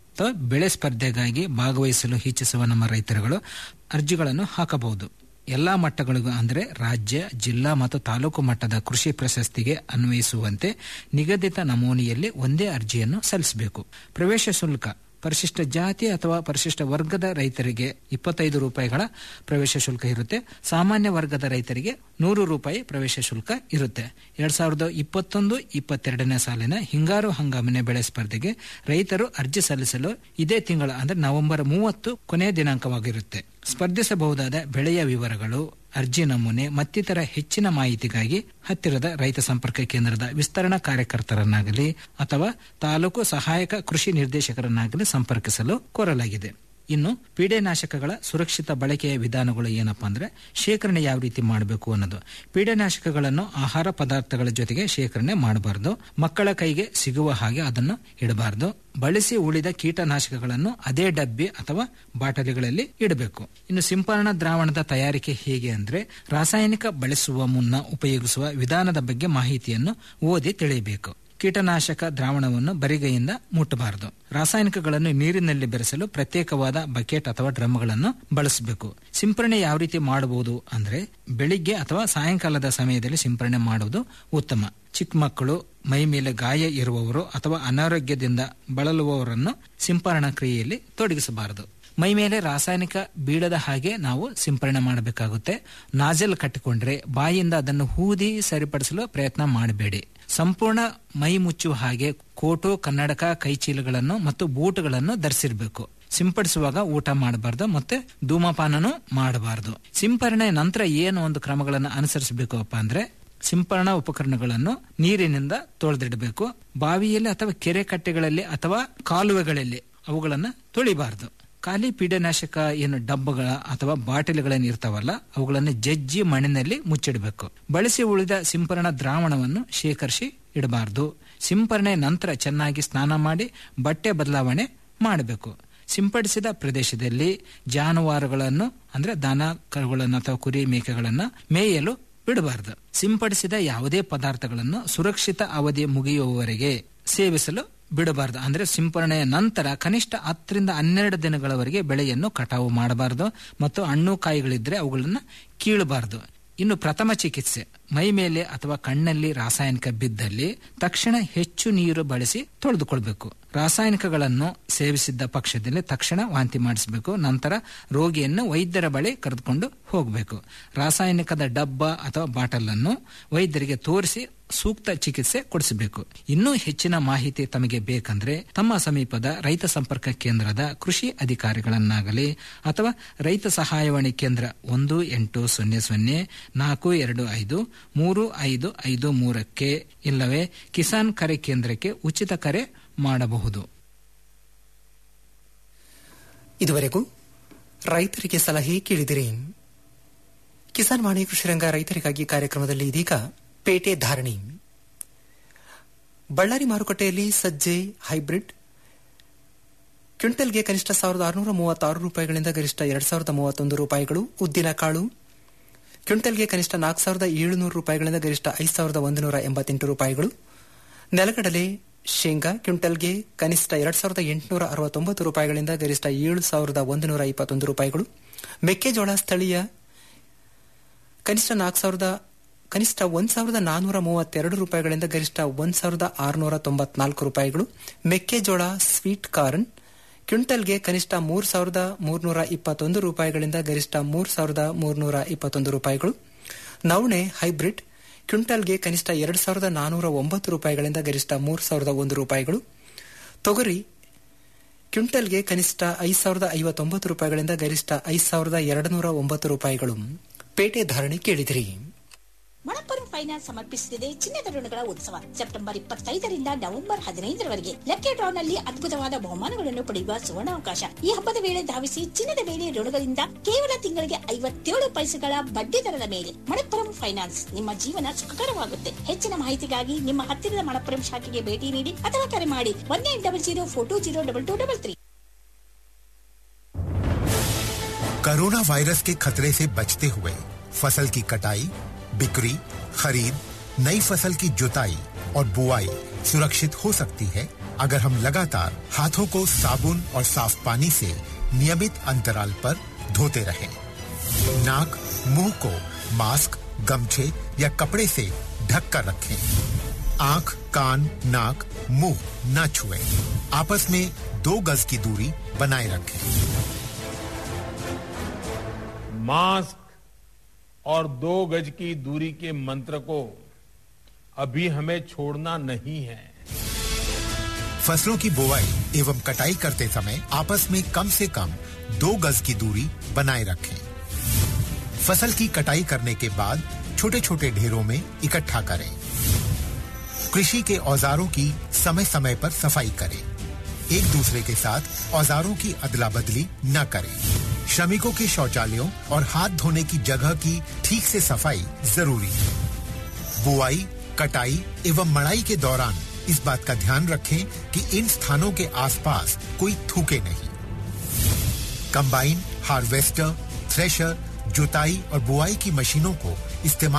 ಅಥವಾ ಬೆಳೆ ಸ್ಪರ್ಧೆಗಾಗಿ ಭಾಗವಹಿಸಲು ಇಚ್ಛಿಸುವ ನಮ್ಮ ರೈತರುಗಳು ಅರ್ಜಿಗಳನ್ನು ಹಾಕಬಹುದು ಎಲ್ಲಾ ಮಟ್ಟಗಳಿಗೂ ಅಂದರೆ ರಾಜ್ಯ ಜಿಲ್ಲಾ ಮತ್ತು ತಾಲೂಕು ಮಟ್ಟದ ಕೃಷಿ ಪ್ರಶಸ್ತಿಗೆ ಅನ್ವಯಿಸುವಂತೆ ನಿಗದಿತ ನಮೂನೆಯಲ್ಲಿ ಒಂದೇ ಅರ್ಜಿಯನ್ನು ಸಲ್ಲಿಸಬೇಕು ಪ್ರವೇಶ ಶುಲ್ಕ ಪರಿಶಿಷ್ಟ ಜಾತಿ ಅಥವಾ ಪರಿಶಿಷ್ಟ ವರ್ಗದ ರೈತರಿಗೆ ಇಪ್ಪತ್ತೈದು ರೂಪಾಯಿಗಳ ಪ್ರವೇಶ ಶುಲ್ಕ ಇರುತ್ತೆ ಸಾಮಾನ್ಯ ವರ್ಗದ ರೈತರಿಗೆ ನೂರು ರೂಪಾಯಿ ಪ್ರವೇಶ ಶುಲ್ಕ ಇರುತ್ತೆ ಎರಡ್ ಸಾವಿರದ ಇಪ್ಪತ್ತೊಂದು ಇಪ್ಪತ್ತೆರಡನೇ ಸಾಲಿನ ಹಿಂಗಾರು ಹಂಗಾಮಿನ ಬೆಳೆ ಸ್ಪರ್ಧೆಗೆ ರೈತರು ಅರ್ಜಿ ಸಲ್ಲಿಸಲು ಇದೇ ತಿಂಗಳ ಅಂದ್ರೆ ನವೆಂಬರ್ ಮೂವತ್ತು ಕೊನೆಯ ದಿನಾಂಕವಾಗಿರುತ್ತೆ ಸ್ಪರ್ಧಿಸಬಹುದಾದ ಬೆಳೆಯ ವಿವರಗಳು ಅರ್ಜಿ ನಮೂನೆ ಮತ್ತಿತರ ಹೆಚ್ಚಿನ ಮಾಹಿತಿಗಾಗಿ ಹತ್ತಿರದ ರೈತ ಸಂಪರ್ಕ ಕೇಂದ್ರದ ವಿಸ್ತರಣಾ ಕಾರ್ಯಕರ್ತರನ್ನಾಗಲಿ ಅಥವಾ ತಾಲೂಕು ಸಹಾಯಕ ಕೃಷಿ ನಿರ್ದೇಶಕರನ್ನಾಗಲಿ ಸಂಪರ್ಕಿಸಲು ಕೋರಲಾಗಿದೆ ಇನ್ನು ಪೀಡೆನಾಶಕಗಳ ಸುರಕ್ಷಿತ ಬಳಕೆಯ ವಿಧಾನಗಳು ಏನಪ್ಪಾ ಅಂದ್ರೆ ಶೇಖರಣೆ ಯಾವ ರೀತಿ ಮಾಡಬೇಕು ಅನ್ನೋದು ಪೀಡೆನಾಶಕಗಳನ್ನು ಆಹಾರ ಪದಾರ್ಥಗಳ ಜೊತೆಗೆ ಶೇಖರಣೆ ಮಾಡಬಾರದು ಮಕ್ಕಳ ಕೈಗೆ ಸಿಗುವ ಹಾಗೆ ಅದನ್ನು ಇಡಬಾರದು ಬಳಸಿ ಉಳಿದ ಕೀಟನಾಶಕಗಳನ್ನು ಅದೇ ಡಬ್ಬಿ ಅಥವಾ ಬಾಟಲಿಗಳಲ್ಲಿ ಇಡಬೇಕು ಇನ್ನು ಸಿಂಪರಣಾ ದ್ರಾವಣದ ತಯಾರಿಕೆ ಹೇಗೆ ಅಂದ್ರೆ ರಾಸಾಯನಿಕ ಬಳಸುವ ಮುನ್ನ ಉಪಯೋಗಿಸುವ ವಿಧಾನದ ಬಗ್ಗೆ ಮಾಹಿತಿಯನ್ನು ಓದಿ ತಿಳಿಯಬೇಕು ಕೀಟನಾಶಕ ದ್ರಾವಣವನ್ನು ಬರಿಗೈಯಿಂದ ಮುಟ್ಟಬಾರದು ರಾಸಾಯನಿಕಗಳನ್ನು ನೀರಿನಲ್ಲಿ ಬೆರೆಸಲು ಪ್ರತ್ಯೇಕವಾದ ಬಕೆಟ್ ಅಥವಾ ಡ್ರಮ್ಗಳನ್ನು ಬಳಸಬೇಕು ಸಿಂಪರಣೆ ಯಾವ ರೀತಿ ಮಾಡಬಹುದು ಅಂದ್ರೆ ಬೆಳಿಗ್ಗೆ ಅಥವಾ ಸಾಯಂಕಾಲದ ಸಮಯದಲ್ಲಿ ಸಿಂಪರಣೆ ಮಾಡುವುದು ಉತ್ತಮ ಚಿಕ್ಕ ಮಕ್ಕಳು ಮೈ ಮೇಲೆ ಗಾಯ ಇರುವವರು ಅಥವಾ ಅನಾರೋಗ್ಯದಿಂದ ಬಳಲುವವರನ್ನು ಸಿಂಪರಣಾ ಕ್ರಿಯೆಯಲ್ಲಿ ತೊಡಗಿಸಬಾರದು ಮೈ ಮೇಲೆ ರಾಸಾಯನಿಕ ಬೀಳದ ಹಾಗೆ ನಾವು ಸಿಂಪರಣೆ ಮಾಡಬೇಕಾಗುತ್ತೆ ನಾಜಲ್ ಕಟ್ಟಿಕೊಂಡ್ರೆ ಬಾಯಿಯಿಂದ ಅದನ್ನು ಹೂದಿ ಸರಿಪಡಿಸಲು ಪ್ರಯತ್ನ ಮಾಡಬೇಡಿ ಸಂಪೂರ್ಣ ಮೈ ಮುಚ್ಚುವ ಹಾಗೆ ಕೋಟು ಕನ್ನಡಕ ಕೈಚೀಲಗಳನ್ನು ಮತ್ತು ಬೂಟುಗಳನ್ನು ಧರಿಸಿರ್ಬೇಕು ಸಿಂಪಡಿಸುವಾಗ ಊಟ ಮಾಡಬಾರ್ದು ಮತ್ತೆ ಧೂಮಪಾನನು ಮಾಡಬಾರದು ಸಿಂಪರಣೆ ನಂತರ ಏನು ಒಂದು ಕ್ರಮಗಳನ್ನು ಅನುಸರಿಸಬೇಕು ಅಪ್ಪ ಅಂದ್ರೆ ಸಿಂಪರಣಾ ಉಪಕರಣಗಳನ್ನು ನೀರಿನಿಂದ ತೊಳೆದಿಡಬೇಕು ಬಾವಿಯಲ್ಲಿ ಅಥವಾ ಕೆರೆ ಕಟ್ಟೆಗಳಲ್ಲಿ ಅಥವಾ ಕಾಲುವೆಗಳಲ್ಲಿ ಅವುಗಳನ್ನು ತೊಳಿಬಾರದು ಖಾಲಿ ಪೀಡನಾಶಕ ಏನು ಡಬ್ಬಗಳ ಅಥವಾ ಬಾಟಲಿಗಳೇನು ಇರ್ತಾವಲ್ಲ ಅವುಗಳನ್ನು ಜಜ್ಜಿ ಮಣ್ಣಿನಲ್ಲಿ ಮುಚ್ಚಿಡಬೇಕು ಬಳಸಿ ಉಳಿದ ಸಿಂಪರಣಾ ದ್ರಾವಣವನ್ನು ಶೇಖರಿಸಿ ಇಡಬಾರದು ಸಿಂಪರಣೆ ನಂತರ ಚೆನ್ನಾಗಿ ಸ್ನಾನ ಮಾಡಿ ಬಟ್ಟೆ ಬದಲಾವಣೆ ಮಾಡಬೇಕು ಸಿಂಪಡಿಸಿದ ಪ್ರದೇಶದಲ್ಲಿ ಜಾನುವಾರುಗಳನ್ನು ಅಂದ್ರೆ ದನ ಕರುಗಳನ್ನು ಅಥವಾ ಕುರಿ ಮೇಕೆಗಳನ್ನು ಮೇಯಲು ಬಿಡಬಾರದು ಸಿಂಪಡಿಸಿದ ಯಾವುದೇ ಪದಾರ್ಥಗಳನ್ನು ಸುರಕ್ಷಿತ ಅವಧಿ ಮುಗಿಯುವವರೆಗೆ ಸೇವಿಸಲು ಬಿಡಬಾರದು ಅಂದ್ರೆ ಸಿಂಪರಣೆಯ ನಂತರ ಕನಿಷ್ಠ ಹತ್ತರಿಂದ ಹನ್ನೆರಡು ದಿನಗಳವರೆಗೆ ಬೆಳೆಯನ್ನು ಕಟಾವು ಮಾಡಬಾರದು ಮತ್ತು ಹಣ್ಣು ಕಾಯಿಗಳಿದ್ರೆ ಅವುಗಳನ್ನು ಕೀಳಬಾರದು ಇನ್ನು ಪ್ರಥಮ ಚಿಕಿತ್ಸೆ ಮೈ ಮೇಲೆ ಅಥವಾ ಕಣ್ಣಲ್ಲಿ ರಾಸಾಯನಿಕ ಬಿದ್ದಲ್ಲಿ ತಕ್ಷಣ ಹೆಚ್ಚು ನೀರು ಬಳಸಿ ತೊಳೆದುಕೊಳ್ಬೇಕು ರಾಸಾಯನಿಕಗಳನ್ನು ಸೇವಿಸಿದ್ದ ಪಕ್ಷದಲ್ಲಿ ತಕ್ಷಣ ವಾಂತಿ ಮಾಡಿಸಬೇಕು ನಂತರ ರೋಗಿಯನ್ನು ವೈದ್ಯರ ಬಳಿ ಕರೆದುಕೊಂಡು ಹೋಗಬೇಕು ರಾಸಾಯನಿಕದ ಡಬ್ಬ ಅಥವಾ ಬಾಟಲ್ ಅನ್ನು ವೈದ್ಯರಿಗೆ ತೋರಿಸಿ ಸೂಕ್ತ ಚಿಕಿತ್ಸೆ ಕೊಡಿಸಬೇಕು ಇನ್ನೂ ಹೆಚ್ಚಿನ ಮಾಹಿತಿ ತಮಗೆ ಬೇಕಂದ್ರೆ ತಮ್ಮ ಸಮೀಪದ ರೈತ ಸಂಪರ್ಕ ಕೇಂದ್ರದ ಕೃಷಿ ಅಧಿಕಾರಿಗಳನ್ನಾಗಲಿ ಅಥವಾ ರೈತ ಸಹಾಯವಾಣಿ ಕೇಂದ್ರ ಒಂದು ಎಂಟು ಸೊನ್ನೆ ಸೊನ್ನೆ ನಾಲ್ಕು ಎರಡು ಐದು ಮೂರು ಐದು ಐದು ಮೂರಕ್ಕೆ ಇಲ್ಲವೇ ಕಿಸಾನ್ ಕರೆ ಕೇಂದ್ರಕ್ಕೆ ಉಚಿತ ಕರೆ ಮಾಡಬಹುದು ಇದುವರೆಗೂ ರೈತರಿಗೆ ಸಲಹೆ ಕೇಳಿದಿರಿ ಕಿಸಾನ್ ವಾಣಿ ಕೃಷಿರಂಗ ರೈತರಿಗಾಗಿ ಕಾರ್ಯಕ್ರಮದಲ್ಲಿ ಇದೀಗ ಪೇಟೆ ಧಾರಣಿ ಬಳ್ಳಾರಿ ಮಾರುಕಟ್ಟೆಯಲ್ಲಿ ಸಜ್ಜೆ ಹೈಬ್ರಿಡ್ ಕ್ವಿಂಟಲ್ಗೆ ಕನಿಷ್ಠ ಸಾವಿರದ ಆರುನೂರ ಮೂವತ್ತಾರು ರೂಪಾಯಿಗಳಿಂದ ಗರಿಷ್ಠ ಎರಡ್ ಸಾವಿರದ ಮೂವತ್ತೊಂದು ರೂಪಾಯಿಗಳು ಉದ್ದಿನ ಕಾಳು ಕ್ವಿಂಟಲ್ಗೆ ಕನಿಷ್ಠ ನಾಲ್ಕು ಸಾವಿರದ ಏಳುನೂರು ರೂಪಾಯಿಗಳಿಂದ ಗರಿಷ್ಠ ಐದು ಸಾವಿರದ ಒಂದು ನೂರ ಎಂಬತ್ತೆಂಟು ರೂಪಾಯಿಗಳು ನೆಲಗಡಲೆ ಶೇಂಗಾ ಕ್ವಿಂಟಲ್ಗೆ ಕನಿಷ್ಠ ಎರಡ್ ಸಾವಿರದ ಎಂಟುನೂರ ಅರವತ್ತೊಂಬತ್ತು ರೂಪಾಯಿಗಳಿಂದ ಗರಿಷ್ಠ ಏಳು ಸಾವಿರದ ಒಂದು ನೂರ ಇಪ್ಪತ್ತೊಂದು ರೂಪಾಯಿಗಳು ಮೆಕ್ಕೆಜೋಳ ಸ್ಥಳೀಯ ಕನಿಷ್ಠ ನಾಲ್ಕು ಸಾವಿರದ ಕನಿಷ್ಠ ಒಂದ್ ಸಾವಿರದ ನಾನ್ನೂರ ಮೂವತ್ತೆರಡು ರೂಪಾಯಿಗಳಿಂದ ಗರಿಷ್ಠ ಒಂದ್ ಸಾವಿರದ ಆರುನೂರ ತೊಂಬತ್ನಾಲ್ಕು ರೂಪಾಯಿಗಳು ಮೆಕ್ಕೆಜೋಳ ಸ್ವೀಟ್ ಕಾರ್ನ್ ಕ್ವಿಂಟಲ್ಗೆ ಕನಿಷ್ಠ ಮೂರು ಸಾವಿರದ ಮೂರ್ನೂರ ಇಪ್ಪತ್ತೊಂದು ರೂಪಾಯಿಗಳಿಂದ ಗರಿಷ್ಠ ಮೂರು ಸಾವಿರದ ಮೂರ್ನೂರ ಇಪ್ಪತ್ತೊಂದು ರೂಪಾಯಿಗಳು ನವಣೆ ಹೈಬ್ರಿಡ್ ಕ್ವಿಂಟಲ್ಗೆ ಕನಿಷ್ಠ ಎರಡು ಸಾವಿರದ ನಾನೂರ ಒಂಬತ್ತು ರೂಪಾಯಿಗಳಿಂದ ಗರಿಷ್ಠ ಮೂರು ಸಾವಿರದ ಒಂದು ರೂಪಾಯಿಗಳು ತೊಗರಿ ಕ್ವಿಂಟಲ್ಗೆ ಕನಿಷ್ಠ ಐದು ಸಾವಿರದ ಐವತ್ತೊಂಬತ್ತು ರೂಪಾಯಿಗಳಿಂದ ಗರಿಷ್ಠ ಐದು ಸಾವಿರದ ಎರಡು ನೂರ ಒಂಬತ್ತು ರೂಪಾಯಿಗಳು ಪೇಟೆ ಧಾರಣೆ ಕೇಳಿದಿರಿ ಮಣಪ್ಪುರಂ ಫೈನಾನ್ಸ್ ಸಮರ್ಪಿಸುತ್ತಿದೆ ಚಿನ್ನದ ಋಣಗಳ ಉತ್ಸವ ಸೆಪ್ಟೆಂಬರ್ ಇಪ್ಪತ್ತೈದರಿಂದ ನವೆಂಬರ್ ಹದಿನೈದರವರೆಗೆ ಲಕ್ಕಿ ಡ್ರಾನಲ್ಲಿ ಅದ್ಭುತವಾದ ಬಹುಮಾನಗಳನ್ನು ಪಡೆಯುವ ಸುವರ್ಣಾವಕಾಶ ಈ ಹಬ್ಬದ ವೇಳೆ ಧಾವಿಸಿ ಚಿನ್ನದ ಮೇಲೆ ಋಣಗಳಿಂದ ಕೇವಲ ತಿಂಗಳಿಗೆ ಐವತ್ತೇಳು ಪೈಸೆಗಳ ಬಡ್ಡಿ ದರದ ಮೇಲೆ ಮಣಪ್ಪುರಂ ಫೈನಾನ್ಸ್ ನಿಮ್ಮ ಜೀವನ ಸುಖಕರವಾಗುತ್ತೆ ಹೆಚ್ಚಿನ ಮಾಹಿತಿಗಾಗಿ ನಿಮ್ಮ ಹತ್ತಿರದ ಮಣಪ್ಪುರಂ ಶಾಖೆಗೆ ಭೇಟಿ ನೀಡಿ ಅಥವಾ ಕರೆ ಮಾಡಿ one eight double zero four two zero double two double three corona virus के खतरे से बचते हुए फसल की कटाई बिक्री खरीद नई फसल की जुताई और बुआई सुरक्षित हो सकती है अगर हम लगातार हाथों को साबुन और साफ पानी से नियमित अंतराल पर धोते रहें। नाक मुंह को मास्क गमछे या कपड़े से ढक कर रखें आंख कान नाक मुंह न छुएं। आपस में दो गज की दूरी बनाए रखें मास्क और दो गज की दूरी के मंत्र को अभी हमें छोड़ना नहीं है फसलों की बुवाई एवं कटाई करते समय आपस में कम से कम दो गज की दूरी बनाए रखें फसल की कटाई करने के बाद छोटे छोटे ढेरों में इकट्ठा करें कृषि के औजारों की समय समय पर सफाई करें एक दूसरे के साथ औजारों की अदला बदली न करें श्रमिकों के शौचालयों और हाथ धोने की जगह की ठीक से सफाई जरूरी है बुआई कटाई एवं मड़ाई के दौरान इस बात का ध्यान रखें कि इन स्थानों के आसपास कोई थूके नहीं कंबाइन हार्वेस्टर थ्रेशर जुताई और बुआई की मशीनों को इस्तेमाल